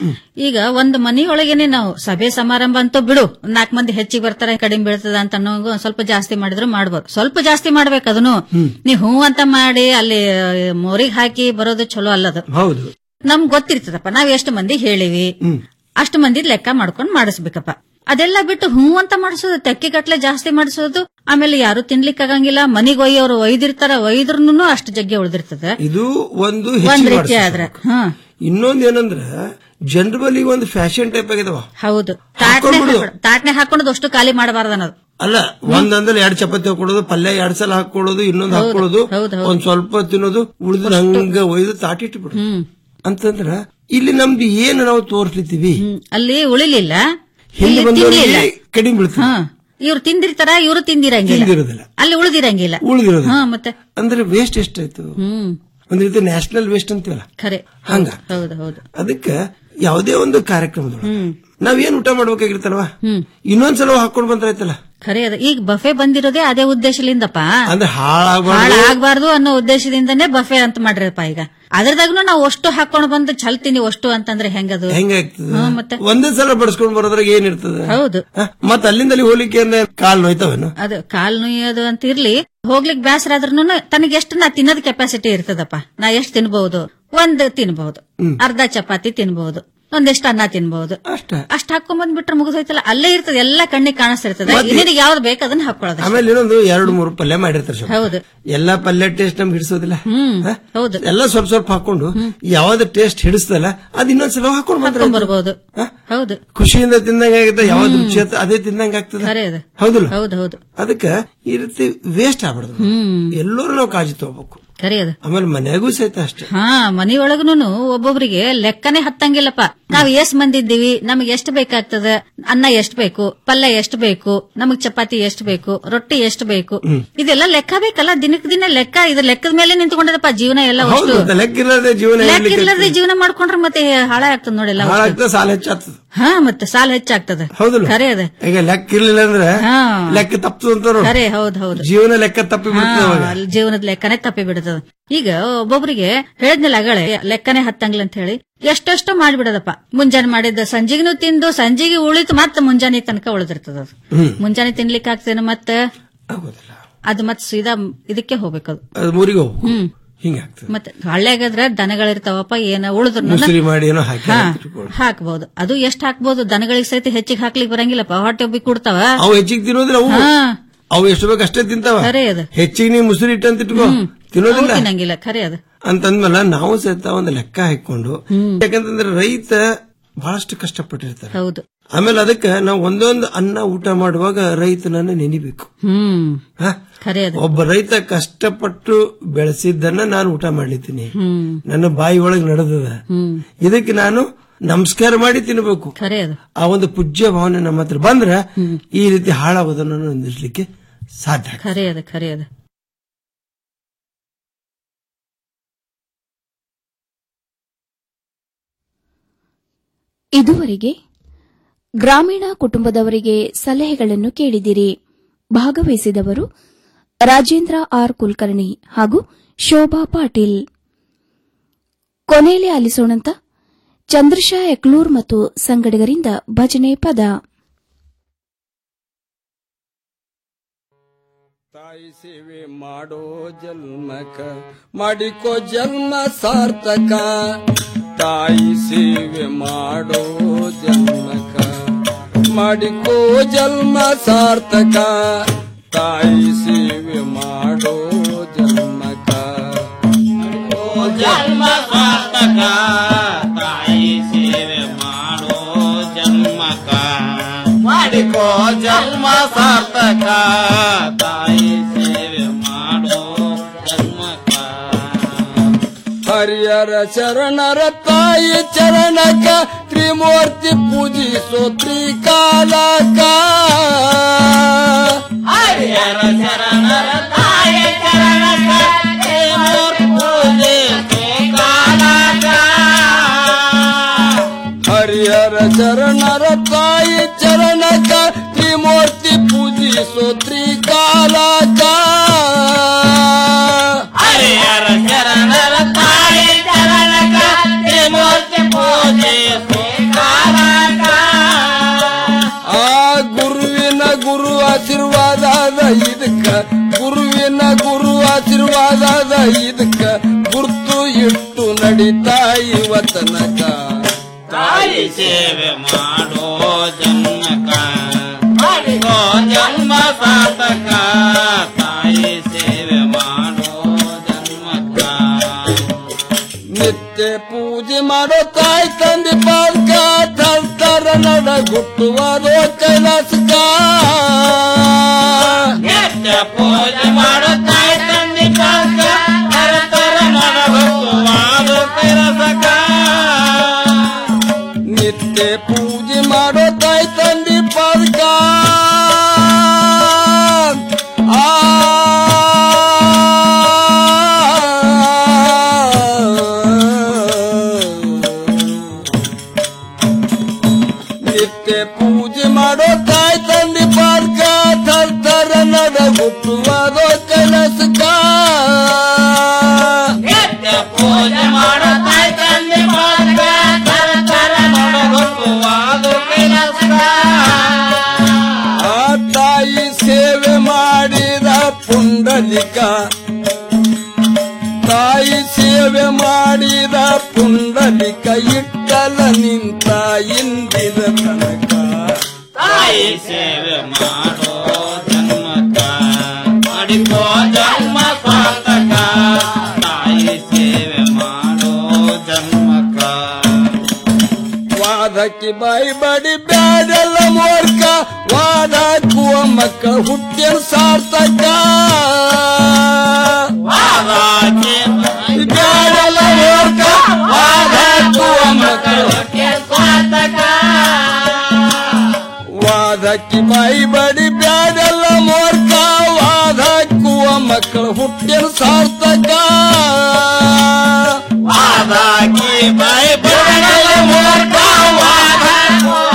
ಈಗ ಒಂದು ಮನಿಯೊಳಗೇನೆ ನಾವು ಸಭೆ ಸಮಾರಂಭ ಅಂತೂ ಬಿಡು ನಾಲ್ಕು ಮಂದಿ ಹೆಚ್ಚಿಗೆ ಬರ್ತಾರೆ ಕಡಿಮೆ ಬೀಳ್ತದ ಅಂತ ಅನ್ನೋಂಗು ಒಂದ್ ಸ್ವಲ್ಪ ಜಾಸ್ತಿ ಮಾಡಿದ್ರು ಮಾಡ್ಬೋದು ಸ್ವಲ್ಪ ಜಾಸ್ತಿ ಮಾಡ್ಬೇಕು ಅದನ್ನು ನೀ ಹೂ ಅಂತ ಮಾಡಿ ಅಲ್ಲಿ ಮೋರಿಗೆ ಹಾಕಿ ಬರೋದು ಚಲೋ ಅಲ್ಲದು ಹೌದು ನಮ್ಗ್ ಗೊತ್ತಿರ್ತದಪ್ಪ ನಾವ್ ಎಷ್ಟು ಮಂದಿ ಹೇಳಿವಿ ಅಷ್ಟು ಮಂದಿ ಲೆಕ್ಕ ಮಾಡ್ಕೊಂಡ್ ಮಾಡಿಸ್ಬೇಕಪ್ಪ ಅದೆಲ್ಲ ಬಿಟ್ಟು ಹೂ ಅಂತ ಮಾಡಿಸೋದು ತೆಕ್ಕಿಗಟ್ಲೆ ಜಾಸ್ತಿ ಮಾಡಿಸೋದು ಆಮೇಲೆ ಯಾರು ತಿನ್ಲಿಕ್ಕಾಗಂಗಿಲ್ಲ ಮನಿಗ್ ಒಯ್ಯೋರು ಒಯ್ದಿರ್ತಾರ ಒಯ್ದ್ರುನು ಅಷ್ಟು ಜಗ್ಗೆ ಉಳ್ದಿರ್ತದ ಇದು ಒಂದು ಒಂದ್ ಹೆಚ್ಚಿಗೆ ರೀತಿ ಮಾಡ್ಸೋದು. ಆದ್ರೆ ಹಾ ಇನ್ನೊಂದ್ ಏನಂದ್ರ ಜನರ ಬಳಿ ಒಂದು ಫ್ಯಾಷನ್ ಟೈಪ್ ಆಗಿದಾವ ಹೌದು ತಾಟ್ನೆ ಹಾಕೊಂಡ್ಬಿಡು. ಹಾಕೊಳ್- ತಾಟ್ನೆ ಹಾಕೊಂಡು ಅಷ್ಟು ಖಾಲಿ ಮಾಡಬಾರ್ದು ಅನ್ನೋದು ಅಲ್ಲ ಒಂದಂದ್ರೆ ಎರಡ್ ಚಪಾತಿ ಹಾಕೊಳ್ಳೋದು ಪಲ್ಯ ಎರಡ್ ಸಲ ಹಾಕೊಳ್ಳೋದು ಇನ್ನೊಂದ್ ಹಾಕೊಳ್ಳೋದು ಹೌದು, ಒಂದ್ ಸ್ವಲ್ಪ ತಿನ್ನೋದು ಉಳಿದ ಹಂಗ ಒಯ್ದು ತಾಟಿಟ್ಬಿಡು ಹ್ಮ್ ಅಂತಂದ್ರ ಇಲ್ಲಿ ನಮ್ದು ಏನು ನಾವು ತೋರ್ಸ್ಲಿತ್ತೀವಿ ಹ್ಮ್. ಅಲ್ಲಿ ಉಳಿಲಿಲ್ಲ ಹಿಂದೆ ಇಲ್ಲಿ ಬಂದವರಿಗೆ ತಿನ್ಲಿಲ್ಲ ಕಡಿಮೆ ಬೀಳ್ತದೆ ಹಾ ಇವ್ರು ತಿಂದಿರ್ತಾರ ಇವ್ರು ತಿಂದಿರಂಗಿಲ್ಲ ತಿಂದಿರೋದಿಲ್ಲ ಅಲ್ಲಿ ಉಳಿದಿರಂಗಿಲ್ಲ ಉಳಿದಿರೋದು ಹಾ ಮತ್ತೆ ಅಂದ್ರೆ ವೇಸ್ಟ್ ಎಷ್ಟಾಯ್ತು ಹ್ಮ್ ಒಂದ್ ರೀತಿ ನ್ಯಾಷನಲ್ ವೇಸ್ಟ್ ಅಂತೀವಲ್ಲ ಖರೆ ಹಂಗ ಹೌದು ಹೌದು ಅದಕ್ಕೆ ಯಾವುದೇ ಒಂದು ಕಾರ್ಯಕ್ರಮದೊಳಗೆ ನಾವೇನ್ ಊಟ ಮಾಡ್ಬೇಕಾಗಿರ್ತಲ್ವಾ ಹ್ಮ್. ಇನ್ನೊಂದ್ಸಲ ಹಾಕೊಂಡ್ ಬಂದ್ರಾಯ್ತಲ್ಲ ಖರೆ ಅದ ಈಗ ಬಫೆ ಬಂದಿರೋದೇ ಅದೇ ಉದ್ದೇಶಲಿಂದಪ್ಪ ಅಂದ್ರೆ ಹಾಳಾಗಬಾರ್ದು ಹಾಳಾಗಬಾರ್ದು ಅನ್ನೋ ಉದ್ದೇಶದಿಂದನೇ ಬಫೆ ಅಂತ ಮಾಡ್ರಪ್ಪ ಈಗ ಅದ್ರದಾಗ್ನು ನಾವು ಅಷ್ಟು ಹಾಕೊಂಡು ಬಂದು ಚಲ್ತೀನಿ ಅಷ್ಟು ಅಂತಂದ್ರೆ ಹೆಂಗದು ಹೆಂಗಾಗ್ತದೆ ಹ್ಮ್, ಮತ್ತೆ? ಒಂದೇ ಸಲ ಬಡಿಸ್ಕೊಂಡ್ ಬರೋದ್ರಾಗ ಏನಿರ್ತದೆ ಹೌದು ಮತ್ತ ಅಲ್ಲಿಂದ ಅಲ್ಲಿ ಹೋಗ್ಲಿಕ್ಕೆ ಅಂದ್ರೆ ಕಾಲ್ ನೋಯ್ತವೇನು ಅದು ಕಾಲ್ ನುಯ್ಯೋದು ಅಂತ ಇರ್ಲಿ ಹೋಗ್ಲಿಕ್ ಬ್ಯಾಸರ ಆದ್ರೂ ತನಗೆ ಎಷ್ಟು ನಾ ತಿನ್ನೋದ್ ಕೆಪಾಸಿಟಿ ಇರ್ತದಪ್ಪ ನಾ ಎಷ್ಟು ತಿನ್ಬಹುದು ಒಂದ್ ತಿನ್ಬಹುದು ಅರ್ಧ ಚಪಾತಿ ತಿನ್ಬಹುದು ಒಂದಿಷ್ಟು ಅನ್ನ ತಿನ್ಬಹುದು ಅಷ್ಟ ಅಷ್ಟ್ ಹಾಕೊಂಡ್ ಬಂದ್ಬಿಟ್ರೆ ಮುಗಿದೋಯ್ತಲ್ಲ ಅಲ್ಲೇ ಇರ್ತದೆ ಎಲ್ಲ ಕಣ್ಣಿಗೆ ಕಾಣಿಸ್ತಿರ್ತದೆ ನಿನಗೆ ಯಾವ್ದು ಬೇಕು ಅದನ್ನ ಹಾಕೊಳ್ಳೋದು ಆಮೇಲೆ ಇನ್ನೊಂದು ಎರಡು ಮೂರು ಪಲ್ಯ ಮಾಡಿರ್ತಾರೆ ಶೋಭಾ. ಹೌದು ಎಲ್ಲಾ ಪಲ್ಯ ಟೇಸ್ಟ್ ನಮ್ಗೆ ಹಿಡಿಸೋದಿಲ್ಲ ಹ್ಮ್ ಹ? ಹೌದು ಎಲ್ಲ ಸ್ವಲ್ಪ ಸ್ವಲ್ಪ ಹಾಕೊಂಡು ಯಾವ್ದು ಟೇಸ್ಟ್ ಹಿಡಿಸ್ತಲ್ಲ ಅದ್ ಇನ್ನೊಂದ್ಸಲ ಹಾಕೊಂಡು ಬಂದ್ರೆ ಹಾಕೊಂಡ್ ಬರ್ಬೋದು ಹೌದು ಖುಷಿಯಿಂದ ತಿಂದಂಗ ಆಗುತ್ತೆ ಯಾವ್ದು ರುಚಿ ಆತ ಅದೇ ತಿಂದಂಗ ಆಗ್ತದೆ ಖರೆ ಅದು ಹೌದಿಲ್ಲ ಹೌದು ಹೌದು ಅದಕ್ಕ ಈ ರೀತಿ ವೇಸ್ಟ್ ಆಗ್ಬಾರ್ದು ಎಲ್ಲರೂ ನಾವು ಕಾಳಜಿ ತಗೋಬೇಕು ಖರೆ ಅದು ಆಮೇಲೆ ಮನೆಯಾಗೂ ಸಹಿತ ಅಷ್ಟೇ ಹಾ ಮನಿಯೊಳಗೂನು ಒಬ್ಬೊಬ್ರಿಗೆ ಲೆಕ್ಕನೇ ಹತ್ತಂಗಿಲ್ಲಪ್ಪ ನಾವ್ ಎಷ್ಟ್ ಮಂದಿ ಇದ್ದೀವಿ ನಮಗೆ ಎಷ್ಟು ಬೇಕಾಗ್ತದ ಅನ್ನ ಎಷ್ಟ್ ಬೇಕು ಪಲ್ಯ ಎಷ್ಟ್ ಬೇಕು ನಮಗ್ ಚಪಾತಿ ಎಷ್ಟ್ ಬೇಕು ರೊಟ್ಟಿ ಎಷ್ಟ್ ಬೇಕು ಇದೆಲ್ಲ ಲೆಕ್ಕ ಬೇಕಲ್ಲ ದಿನಕ್ ದಿನ ಲೆಕ್ಕ ಇದು ಲೆಕ್ಕದ ಮೇಲೆ ನಿಂತ್ಕೊಂಡದಪ್ಪ ಜೀವನ ಎಲ್ಲ ಹೌದು ಅಷ್ಟು ಮತ್ತೆ ಲೆಕ್ಕ ಇಲ್ಲದೆ ಜೀವನ ಲೆಕ್ಕ ಇರ್ಲಿಕ್ಕೆ ಇಲ್ಲದೆ ಜೀವನ ಮಾಡ್ಕೊಂಡ್ರೆ ಮತ್ತೆ ಹಾಳ ಆಗ್ತದ ನೋಡಿಲ್ಲ ಹಾಳಾಗ್ತದೆ ಸಾಲ ಹೆಚ್ಚಾಗ್ತದೆ ಹಾ ಮತ್ತೆ ಸಾಲ ಹೆಚ್ಚಾಗ್ತದ ಹೌದಲ್ಲ ಖರೆ ಅದ ಈಗ ಲೆಕ್ಕ ಇರ್ಲಿಲ್ಲ ಅಂದ್ರೆ ಹಾ. ಲೆಕ್ಕ ತಪ್ಪು ಅಂತಾರ ಖರೆ ಹೌದ್ ಹೌದು ಜೀವನ ಲೆಕ್ಕ ತಪ್ಪಿ ಬಿಡ್ತದೆ ಹಾ, ಅವಾಗ. ಅಲ್ಲಿ ಜೀವನದ ಲೆಕ್ಕನೇ ತಪ್ಪಿ ಬಿಡ್ತದ ಈಗ ಒಬ್ಬೊಬ್ರಿಗೆ ಹೇಳಿದ್ನಲ್ಲ ಅಗಳೇ ಲೆಕ್ಕನೇ ಹತ್ತಂಗ್ಲ ಅಂತ ಹೇಳಿ ಎಷ್ಟೆಷ್ಟೋ ಮಾಡ್ಬಿಡದಪ್ಪ ಮುಂಜಾನೆ ಮಾಡಿದ್ದ ಸಂಜಿಗೂ ತಿಂದು ಸಂಜಿಗೆ ಉಳಿತು ಮತ್ತೆ ಮುಂಜಾನೆ ತನಕ ಉಳಿದಿರ್ತದ ಅದು ಮುಂಜಾನೆ ತಿನ್ಲಿಕ್ಕೆ ಆಗ್ತೇನೆ ಮತ್ತೆ ಆಗೋದಿಲ್ಲ ಅದು ಮತ್ತೆ ಸೀದಾ ಇದಕ್ಕೆ ಹೋಗ್ಬೇಕದು ಅದು ಮೂರಿಗೆ ಹೋಗು ಹ್ಮ್ ಹಿಂಗಾಗ್ತದೆ ಮತ್ತೆ ಹಳ್ಳಿಯಾಗದ್ರ ದನಗಳಿರ್ತಾವಪ್ಪ ಏನ ಉಳಿದ್ರು ಮುಸುರಿ ಮಾಡಿ ಏನೋ ಹಾಕಿ ಹಾ ಇಟ್ಕೊಳ್ಳಿ. ಹಾಕ್ಬಹುದು ಅದು ಎಷ್ಟ್ ಹಾಕ್ಬಹುದು ದನಗಳಿಗೆ ಸಹಿತ ಹೆಚ್ಚಿಗೆ ಹಾಕ್ಲಿಕ್ಕೆ ಬರಂಗಿಲ್ಲಪ್ಪ ಹೊಟ್ಟೆ ಒಬ್ಬಿ ಕೊಡ್ತಾವ ಅವು ಹೆಚ್ಚಿಗೆ ತಿನ್ನೋದಿಲ್ಲ ಅವು ಹಾ ಅವು ಎಷ್ಟು ಬೇಕು ಅಷ್ಟೇ ತಿಂತಾವ ಖರೆ ಅದು ಹೆಚ್ಚಿಗೆ ನೀ ಮುಸುರಿ ಇಟ್ಟಂತ ಇಟ್ಕೋ ಅವು ತಿನ್ನೋದಿಲ್ಲ ತಿನ್ನಂಗಿಲ್ಲ ಖರೆ ಅದು ಅಂತಂದ್ಮೇಲೆ ನಾವು ಸಹಿತ ಒಂದು ಲೆಕ್ಕ ಹಾಕೊಂಡು ಯಾಕಂತಂದ್ರೆ ರೈತ ಬಹಳಷ್ಟು ಕಷ್ಟಪಟ್ಟಿರ್ತಾರೆ ಹೌದು ಆಮೇಲೆ ಅದಕ್ಕೆ ನಾವು ಒಂದೊಂದು ಅನ್ನ ಊಟ ಮಾಡುವಾಗ ರೈತನನ್ನ ನೆನಿಬೇಕು ಹ್ಮ್ ಹ? ಖರೆ ಅದು ಒಬ್ಬ ರೈತ ಕಷ್ಟಪಟ್ಟು ಬೆಳೆಸಿದ್ದನ್ನ ನಾನು ಊಟ ಮಾಡ್ಲಿದ್ದೀನಿ ಹ್ಮ್ ನನ್ನ ಬಾಯಿ ಒಳಗೆ ನಡೆದದ ಹ್ಮ್ ಇದಕ್ಕೆ ನಾನು ನಮಸ್ಕಾರ ಮಾಡಿ ತಿನ್ನಬೇಕು ಖರೆ ಅದು ಆ ಒಂದು ಪೂಜ್ಯ ಭಾವನೆ ನಮ್ಮ ಹತ್ರ ಬಂದ್ರೆ ಈ ರೀತಿ ಹಾಳಾಗೋದನ್ನು ನಿಲ್ಲಿಸಲಿಕ್ಕೆ ಸಾಧ್ಯ ಆಗ್ತದೆ. ಖರೆ ಅದು ಖರೆ ಅದು ಇದುವರೆಗೆ ಗ್ರಾಮೀಣ ಕುಟುಂಬದವರಿಗೆ ಸಲಹೆಗಳನ್ನು ಕೇಳಿದಿರಿ ಭಾಗವಹಿಸಿದವರು ರಾಜೇಂದ್ರ ಆರ್ ಕುಲಕರ್ಣಿ ಹಾಗೂ ಶೋಭಾ ಪಾಟೀಲ್ ಕೊನೆಯಲ್ಲಿ ಆಲಿಸೋಣಂತ ಚಂದ್ರಶಾ ಎಕ್ಲೂರ್ ಮತ್ತು ಸಂಗಡಿಗರಿಂದ ಭಜನೆ ಪದ ತಾಯಿ ಸೇವೆ ಮಾಡೋ ಜನ್ಮಕ ಮಾಡಿಕೋ ಜನ್ಮ ಸಾರ್ಥಕ ತಾಯಿ ಸೇವೆ ಮಾಡೋ ಜನ್ಮಕ ಮಾಡಿಕೋ ಜನ್ಮ ಸಾರ್ಥಕ ತಾಯಿ ಸೇವೆ ಮಾಡೋ ಜನ್ಮಕ ಜನ್ಮ ಸಾರ್ಥಕ ತಾಯಿ ಸೇವೆ ಮಾಡೋ ಜನ್ಮಕ ಮಾಡಿಕೋ ಜನ್ಮ ಸಾರ್ಥಕ ತಾಯಿ ಸೇವೆ ಮಾಡೋ ಜನ್ಮಕ ಹರಿಯರ ಶರಣರ ತಾಯಿ ಚರಣಕ ತ್ರಿಮೂರ್ತಿ ಪೂಜಿಸೋ ತ್ರಿಕಾಲಕ ಹರಿಯರ ಶರಣರ ತಾಯಿ ಚರಣಕ ಮೂರ್ತಿ ಪೂಜೆ ಕಾಲಕ ಹರಿಹರ ಶರಣರ ತಾಯಿ ಚರಣಕ ತ್ರಿಮೂರ್ತಿ ಪೂಜಿಸೋ ತ್ರಿಕಾಲಕ ಹರಿಯರ ಶರಣರ ತಾಯಿ ಚರಣಕ ಮೂರ್ತಿ ಪೂಜೆ ಕಾಲಕ ಆ ಗುರುವಿನ ಗುರು ಆಶೀರ್ವಾದದ ಇದಕ್ಕ ಗುರುವಿನ ಗುರು ಆಶೀರ್ವಾದದ ಇದಕ್ಕ ಗುರ್ತು ಇಟ್ಟು ನಡಿತಾ ಇವತ್ತನಕ ತಾಯಿ ಸೇವೆ ಮಾಡೋ ಜನ್ಮಕ ಮಾಡಿಕೋ ಜನ್ಮ ಸಾರ್ಥಕ ತಾಯಿ ಸೇವೆ ಮಾಡೋ ಜನ್ಮಕ ನಿತ್ಯ ಪೂಜೆ ಮಾಡೋ ತಾಯಿ ತಂದೆ ಪಾಲ್ಕ ತರ್ತರ ನಡ ಗುಟ್ಟುವಾರೋ ಕೈಲಾಸಕ ನಿತ್ಯ ಪೂಜೆ ಮಾಡೋ ತಾಯಿ ತಂದೆ ಕಾಕ ತರತರ ನಡಗುವಾದು ಕೈರಸಕ ನಿತ್ಯ ಪೂಜೆ ಮಾಡೋ ತಾಯಿ ತಂದೆ ಪಾಲ್ಕ ಆ ನಿತ್ಯ ಪೂಜೆ ಮಾಡೋ ತಾಯಿ ತಂದೆ ಪಾಲ್ಕ ತರ್ತರ ನಡ ಗುಟ್ಟುವಾರೋ ಕೈಲಾಸಕ ನಿತ್ಯ ಪೂಜೆ ಮಾಡೋ ತಾಯಿ ತಂದೆ ಕಾಕ ತರತರ ನಡಗುವಾದು ಕೈರಸಕ ಆ ತಾಯಿ ಸೇವೆ ಮಾಡಿದ ಪುಂಡಲಿಕ ತಾಯಿ ಸೇವೆ ಮಾಡಿದ ಪುಂಡಲಿಕ ಇಟ್ಟಲ ನಿಂತ ಇಂದಿದ ತನಕ ತಾಯಿ ಸೇವೆ ಮಾಡೋ ಜನ್ಮಕ ಮಾಡಿಕೋ ಜನ್ಮ ಸಾರ್ಥಕ ತಾಯಿ ಸೇವೆ ಮಾಡೋ ಜನ್ಮಕ ವಾದಕ್ಕೆ ಬಾಯಿ ಬಡಿ ಬ್ಯಾಡಲ್ಲ ಮೂರ್ಖ ವಾದಕ್ಕುವ ಮಕ್ಕಳ ಹುಟ್ಟಿನ ಸಾರ್ಥಕ ವಾದಾಕೆ ಬ್ಯಾಡಲ್ಲ ಮೂರ್ಖ ವಾದಕ್ಕುವ ಮಕ್ಕಳು ಸಾರ್ಥಕ ವಾದಕ್ಕೆ ಬಾಯಿ ಬಡಿ ಬ್ಯಾಡಲ್ಲ ಮೂರ್ಖ ವಾದಕ್ಕುವ ಮಕ್ಕಳು ಹುಟ್ಟಿನ ಸಾರ್ಥಕ ವಾದಾಕಿ ಬೈ ಬಡಲ ಮೂರ್ಖ ವಾದ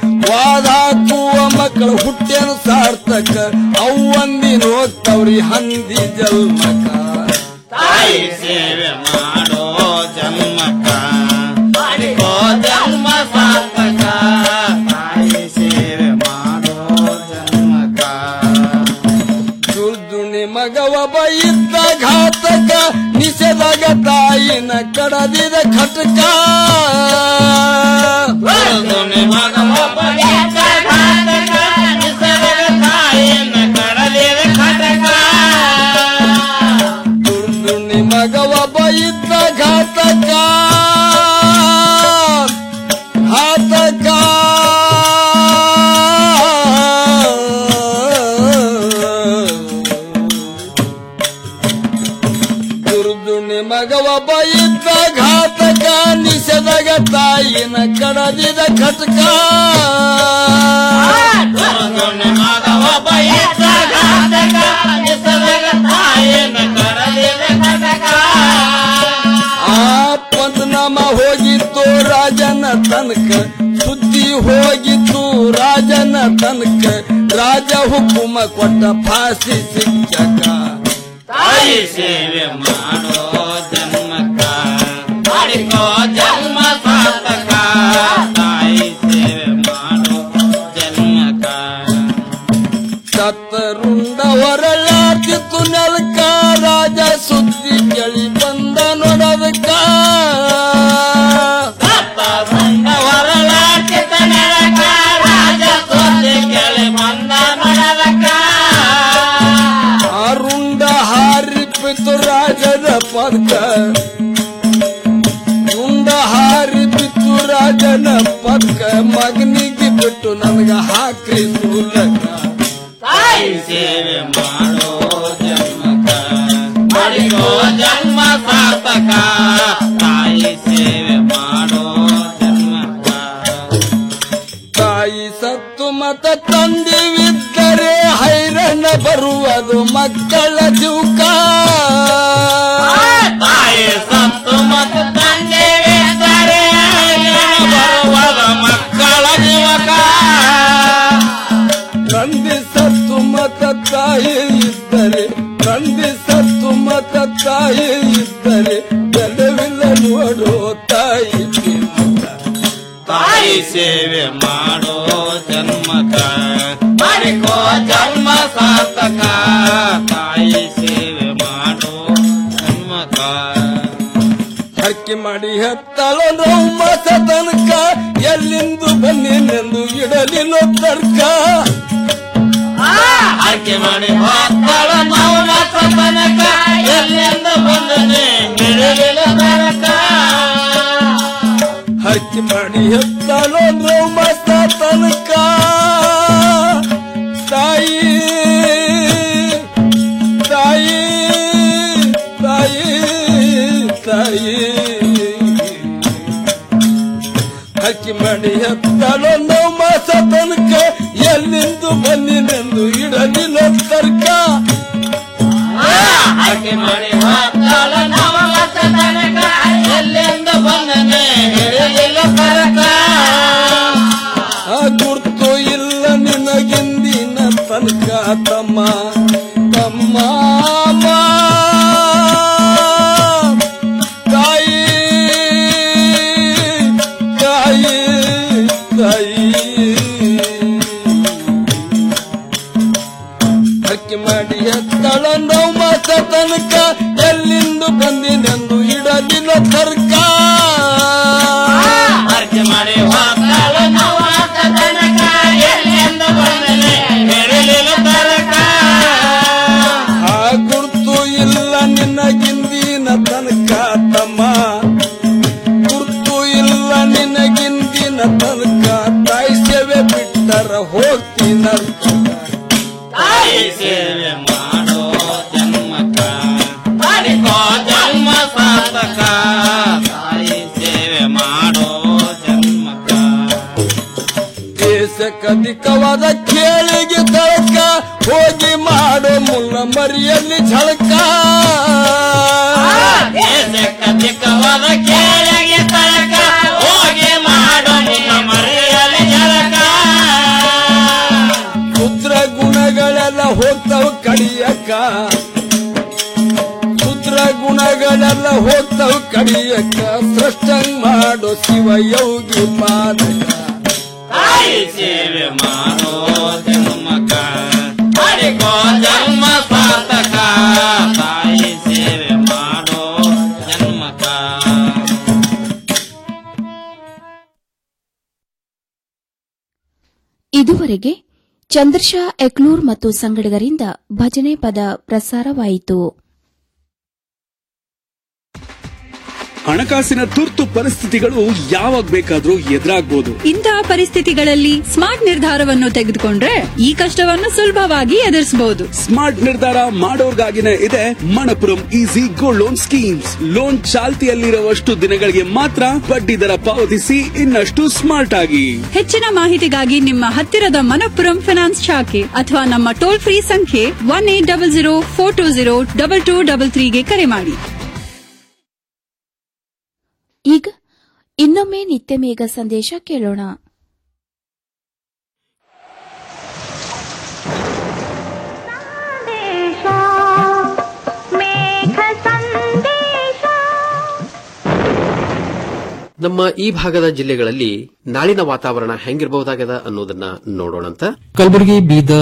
ವಾದ ಹಾಕುವ ಮಕ್ಕಳು ಹುಟ್ಟೇನು ಸಾರ್ಥಕ ಅವ್ವಂದಿನ ಹೋಗ್ತಾವ್ರಿ ಹಂದಿ ಜಲ್ಮಕ ತಾಯಿ ಸೇವೆ ಮಾಡೋ ಜನ್ಮಕ್ಕ ಮಾಡಿಕೋ ಜನ್ಮ ಸಾರ್ಥಕ ತಾಯಿ ಸೇವೆ ಮಾಡೋ ಜನ್ಮಕ್ಕ ದುರ್ದುಣಿ ಮಗವ ಬೈದ್ದ ಘಾತಕ ನಿಷೇಧಾಗ ತಾಯಿನ ಕಡದಿದ ಖಟಕ ದುರ್ದುಣಿ ಮಗವ ಬೈದ್ದ ಘಾತಕ, ನಿಸರ್ಗ ತಾಯಿನ ಕಡಲಿದ ಖಟಕ. ದುರ್ದುಣಿ ಮಗವ ಬೈದ್ದ ಘಾತಕ ಘಾತಕ ದುರ್ದುಣಿ ಮಗವ ಬೈದ್ದ ಘಾತಕ ನಿಷೇಧಾಗ ತಾಯಿನ ಕಡದಿದ ಖಟಕ ದುರ್ದುಣಿ ಮಗವ ಬೈದ್ದ ಘಾತಕ, ನಿಸರ್ಗ ತಾಯಿನ ಕಡಲಿದ ಖಟಕ. ಆ ಪಂಚನಾಮ ಹೋಗಿತ್ತು ರಾಜನ ತನಕ ಸುದ್ದಿ ಹೋಗಿತ್ತು ರಾಜನ ತನಕ ರಾಜ ಹುಕುಮ ಕೊಟ್ಟ ಫಾಸಿ ಶಿಕ್ಷಕ ತಾಯಿ ಸೇವೆ ಮಾಡೋ ಜನ್ಮಕ್ಕ ಮಾಡಿಕೋ ಜನ್ಮ ಸಾರ್ಥಕ ತಾಯಿ ಸೇವೆ ಮಾಡೋ ಜನ್ಮಕ್ಕ ಸತ್ತರುಂಡ ಹೊರಳಾತಿತ್ತು ನೆಲಕ ರಾಜ ಸುದ್ದಿ ಕೇಳಿ ಬಂದ ನೋಡದಕ್ಕ ಸತ್ತ ಬಂದ ಹೊರಲಾಟಿತ ನೆಲಕ ರಾಜ ಸೋತೆ ಕೆಳೆ ಬಂದ ನಡದಕ್ಕ ಅರುಂಡ ಹಾರಿಪಿತು ರಾಜನ ಪದಕ ರುಂಡ ಹಾರಿಪಿತು ರಾಜನ ಪದಕ ಮಗನಿಗೆ ಬಿಟ್ಟು ನನಗ ಹಾಕ್ರಿ ಮೂಲಕ ತಾಯಿ ಸೇವೆ ಮಾಡೋ ಜನ್ಮಕ್ಕ ಮಾಡಿಕೋ ಜನ್ಮ ಸಾರ್ಥಕ ತಾಯಿ ಸೇವೆ ಮಾಡೋ ಜನ್ಮಕ್ಕ ತಾಯಿ ಸತ್ತು ಮತ ತಂದಿವಿದ್ದರೆ ಹೈರಣ ಬರುವುದು ಮಕ್ಕಳ ಜೀವಕ ತಾಯಿ ಸತ್ತು ಮತ್ತು ತಂದೆ ಇದ್ದರೆ ಬರುವದ ಮಕ್ಕಳ ಜೀವಕ ತಂದೆ ಸತ್ತು ಮತ ತಾಯಿ ಇದ್ದರೆ ತಂದೆ ಸತ್ತು ಮತ ತಾಯಿ ಇದ್ದರೆ ಜನವಿಲ್ಲ ನೋಡೋ ತಾಯಿ ಪ್ರೇಮಕ. ತಾಯಿ ಸೇವೆ ಮಾಡೋ ಜನ್ಮಕ ಮಾಡಿಕೋ ಜನ್ಮ ಸಾರ್ಥಕ ತಾಯಿ ಸೇವೆ ಮಾಡೋ ಜನ್ಮಕ ಹರಕೆ ಮಾಡಿ ಹೆತ್ತಳು ನೋವು ಮಾಸ ತನಕ ಎಲ್ಲಿಂದು ಬನ್ನಿನೆಂದು ಇಡಲಿಲ್ಲ ತರ್ಕ ಆಯ್ಕೆ ಮಾಡಿ ಮಕ್ಕಳ ಮೌನ ತನಕ ಎಲ್ಲಿಂದ ಬಂದನೆ ಹಿಡಿಲಿಲ್ಲ ತನಕ ಹರಕೆ ಮಾಡಿ ಹೆತ್ತಳು ನೋವು ಮಾಸ ತನಕ ತಾಯಿ ತಾಯಿ ತಾಯಿ ತಾಯಿ ಹಕ್ಕಿ ಮಾಡಿ ಹೆತ್ತಳು ನೋವು ಮಾಸ ತನಕ ಎಲ್ಲಿಂದು ಬನ್ನಿನೆಂದು ಇಡಲಿಲ್ಲ ತರ್ಕ ಆಯ್ಕೆ ಮಾಡಿ ಮಕ್ಕಳ ಮೌನ ತನಕ ಎಲ್ಲಿಂದ ಬಂದನೆ ಹಿಡಿಲಿಲ್ಲ ತನಕ ಆ ಗುರ್ತು ಇಲ್ಲ ನಿನಗಿಂದಿನ ತನಕ ತಮ್ಮ ತಮ್ಮ ತಾಯಿ ತಾಯಿ ತಾಯಿ ಹಕ್ಕಿ ಮಾಡಿ ಎತ್ತಳ ನೋವು ಮಾಸ ತನಕ ಎಲ್ಲಿಂದು ಬಂದಿನೆಂದು ಇಡಲಿಲ್ಲ ತರ್ಕ ಆಯ್ಕೆ ಮಾಡಿ ಮಕ್ಕಳ ಮೌನ ತನಕ ಎಲ್ಲಿಂದ ಬಂದನೆ ಹಿಡಿಲಿಲ್ಲ ತನಕ ಆ ಗುರ್ತು ಇಲ್ಲ ನಿನಗಿಂದಿನ ತನಕ ತಮ್ಮ ಗುರ್ತು ಇಲ್ಲ ನಿನಗಿಂದಿನ ತನಕ ತಾಯಿ ಸೇವೆ ಬಿಟ್ಟರ ಹೋಗ್ತೀನ ತಾಯಿ ಸೇವೆ ಮಾಡೋ ಜನ್ಮಕ ಮಾಡಿಕೋ ಜನ್ಮ ಸಾರ್ಥಕ ತಾಯಿ ಸೇವೆ ಮಾಡೋ ಜನ್ಮಕ ದೇಶಕ್ಕಧಿಕವಾದ ಕೇಳಿಗೆ ತಳಕ ಹೋಗಿ ಮಾಡೋ ಮುಲ್ಲ ಮರಿಯಲ್ಲಿ ಝಳಕ ದೇಶಕ್ಕಧಿಕವಾದ ಕೇಳಿಗೆ ತಳಕ ಹೋಗಿ ಮಾಡೋ ಮುನ್ನ ಮರೆಯಲಿ ಜಳಕ ಹೋಗ್ತಾವ್ ಕಡಿಯಕ್ಕ ಸೃಷ್ಟಂಗ್ ಮಾಡೋ ಶಿವಯೋಗಿ ಪಾದಕ ತಾಯಿ ಸೇವೆ ಮಾಡೋ ಜನ್ಮಕ ಮಾಡಿಕೋ ಜನ್ಮ ಸಾರ್ಥಕ ತಾಯಿ ಸೇವೆ ಮಾಡೋ ಜನ್ಮಕ ಇದುವರೆಗೆ ಚಂದ್ರಶಾ ಎಕ್ಲೂರ್ ಮತ್ತು ಸಂಗಡಿಗರಿಂದ ಭಜನೆ ಪದ ಪ್ರಸಾರವಾಯಿತು ಹಣಕಾಸಿನ ತುರ್ತು ಪರಿಸ್ಥಿತಿಗಳು ಯಾವಾಗ ಬೇಕಾದ್ರೂ ಎದುರಾಗ್ಬೋದು ಇಂತಹ ಪರಿಸ್ಥಿತಿಗಳಲ್ಲಿ ಸ್ಮಾರ್ಟ್ ನಿರ್ಧಾರವನ್ನು ತೆಗೆದುಕೊಂಡ್ರೆ ಈ ಕಷ್ಟವನ್ನು ಸುಲಭವಾಗಿ ಎದುರಿಸಬಹುದು ಸ್ಮಾರ್ಟ್ ನಿರ್ಧಾರ ಮಾಡೋರ್ಗಾಗಿನೇ ಇದೆ Manappuram easy gold loan schemes loan ಚಾಲ್ತಿಯಲ್ಲಿರುವಷ್ಟು ದಿನಗಳಿಗೆ ಮಾತ್ರ ಬಡ್ಡಿ ದರ ಪಾವತಿಸಿ ಇನ್ನಷ್ಟು ಸ್ಮಾರ್ಟ್ ಆಗಿ ಹೆಚ್ಚಿನ ಮಾಹಿತಿಗಾಗಿ ನಿಮ್ಮ ಹತ್ತಿರದ ಮನಪ್ಪುರಂ ಫಿನಾನ್ಸ್ ಶಾಖೆ ಅಥವಾ ನಮ್ಮ ಟೋಲ್ ಫ್ರೀ ಸಂಖ್ಯೆ one eight double zero four two zero double two double ತ್ರೀಗೆ ಕರೆ ಮಾಡಿ ಈಗ ಇನ್ನೊಮ್ಮೆ ನಿತ್ಯ ಮೇಘ ಸಂದೇಶ ಕೇಳೋಣ ನಮ್ಮ ಈ ಭಾಗದ ಜಿಲ್ಲೆಗಳಲ್ಲಿ ನಾಳಿನ ವಾತಾವರಣ ಹೆಂಗಿರಬಹುದಾಗದ ಅನ್ನೋದನ್ನ ನೋಡೋಣಂತ ಕಲಬುರಗಿ ಬೀದರ್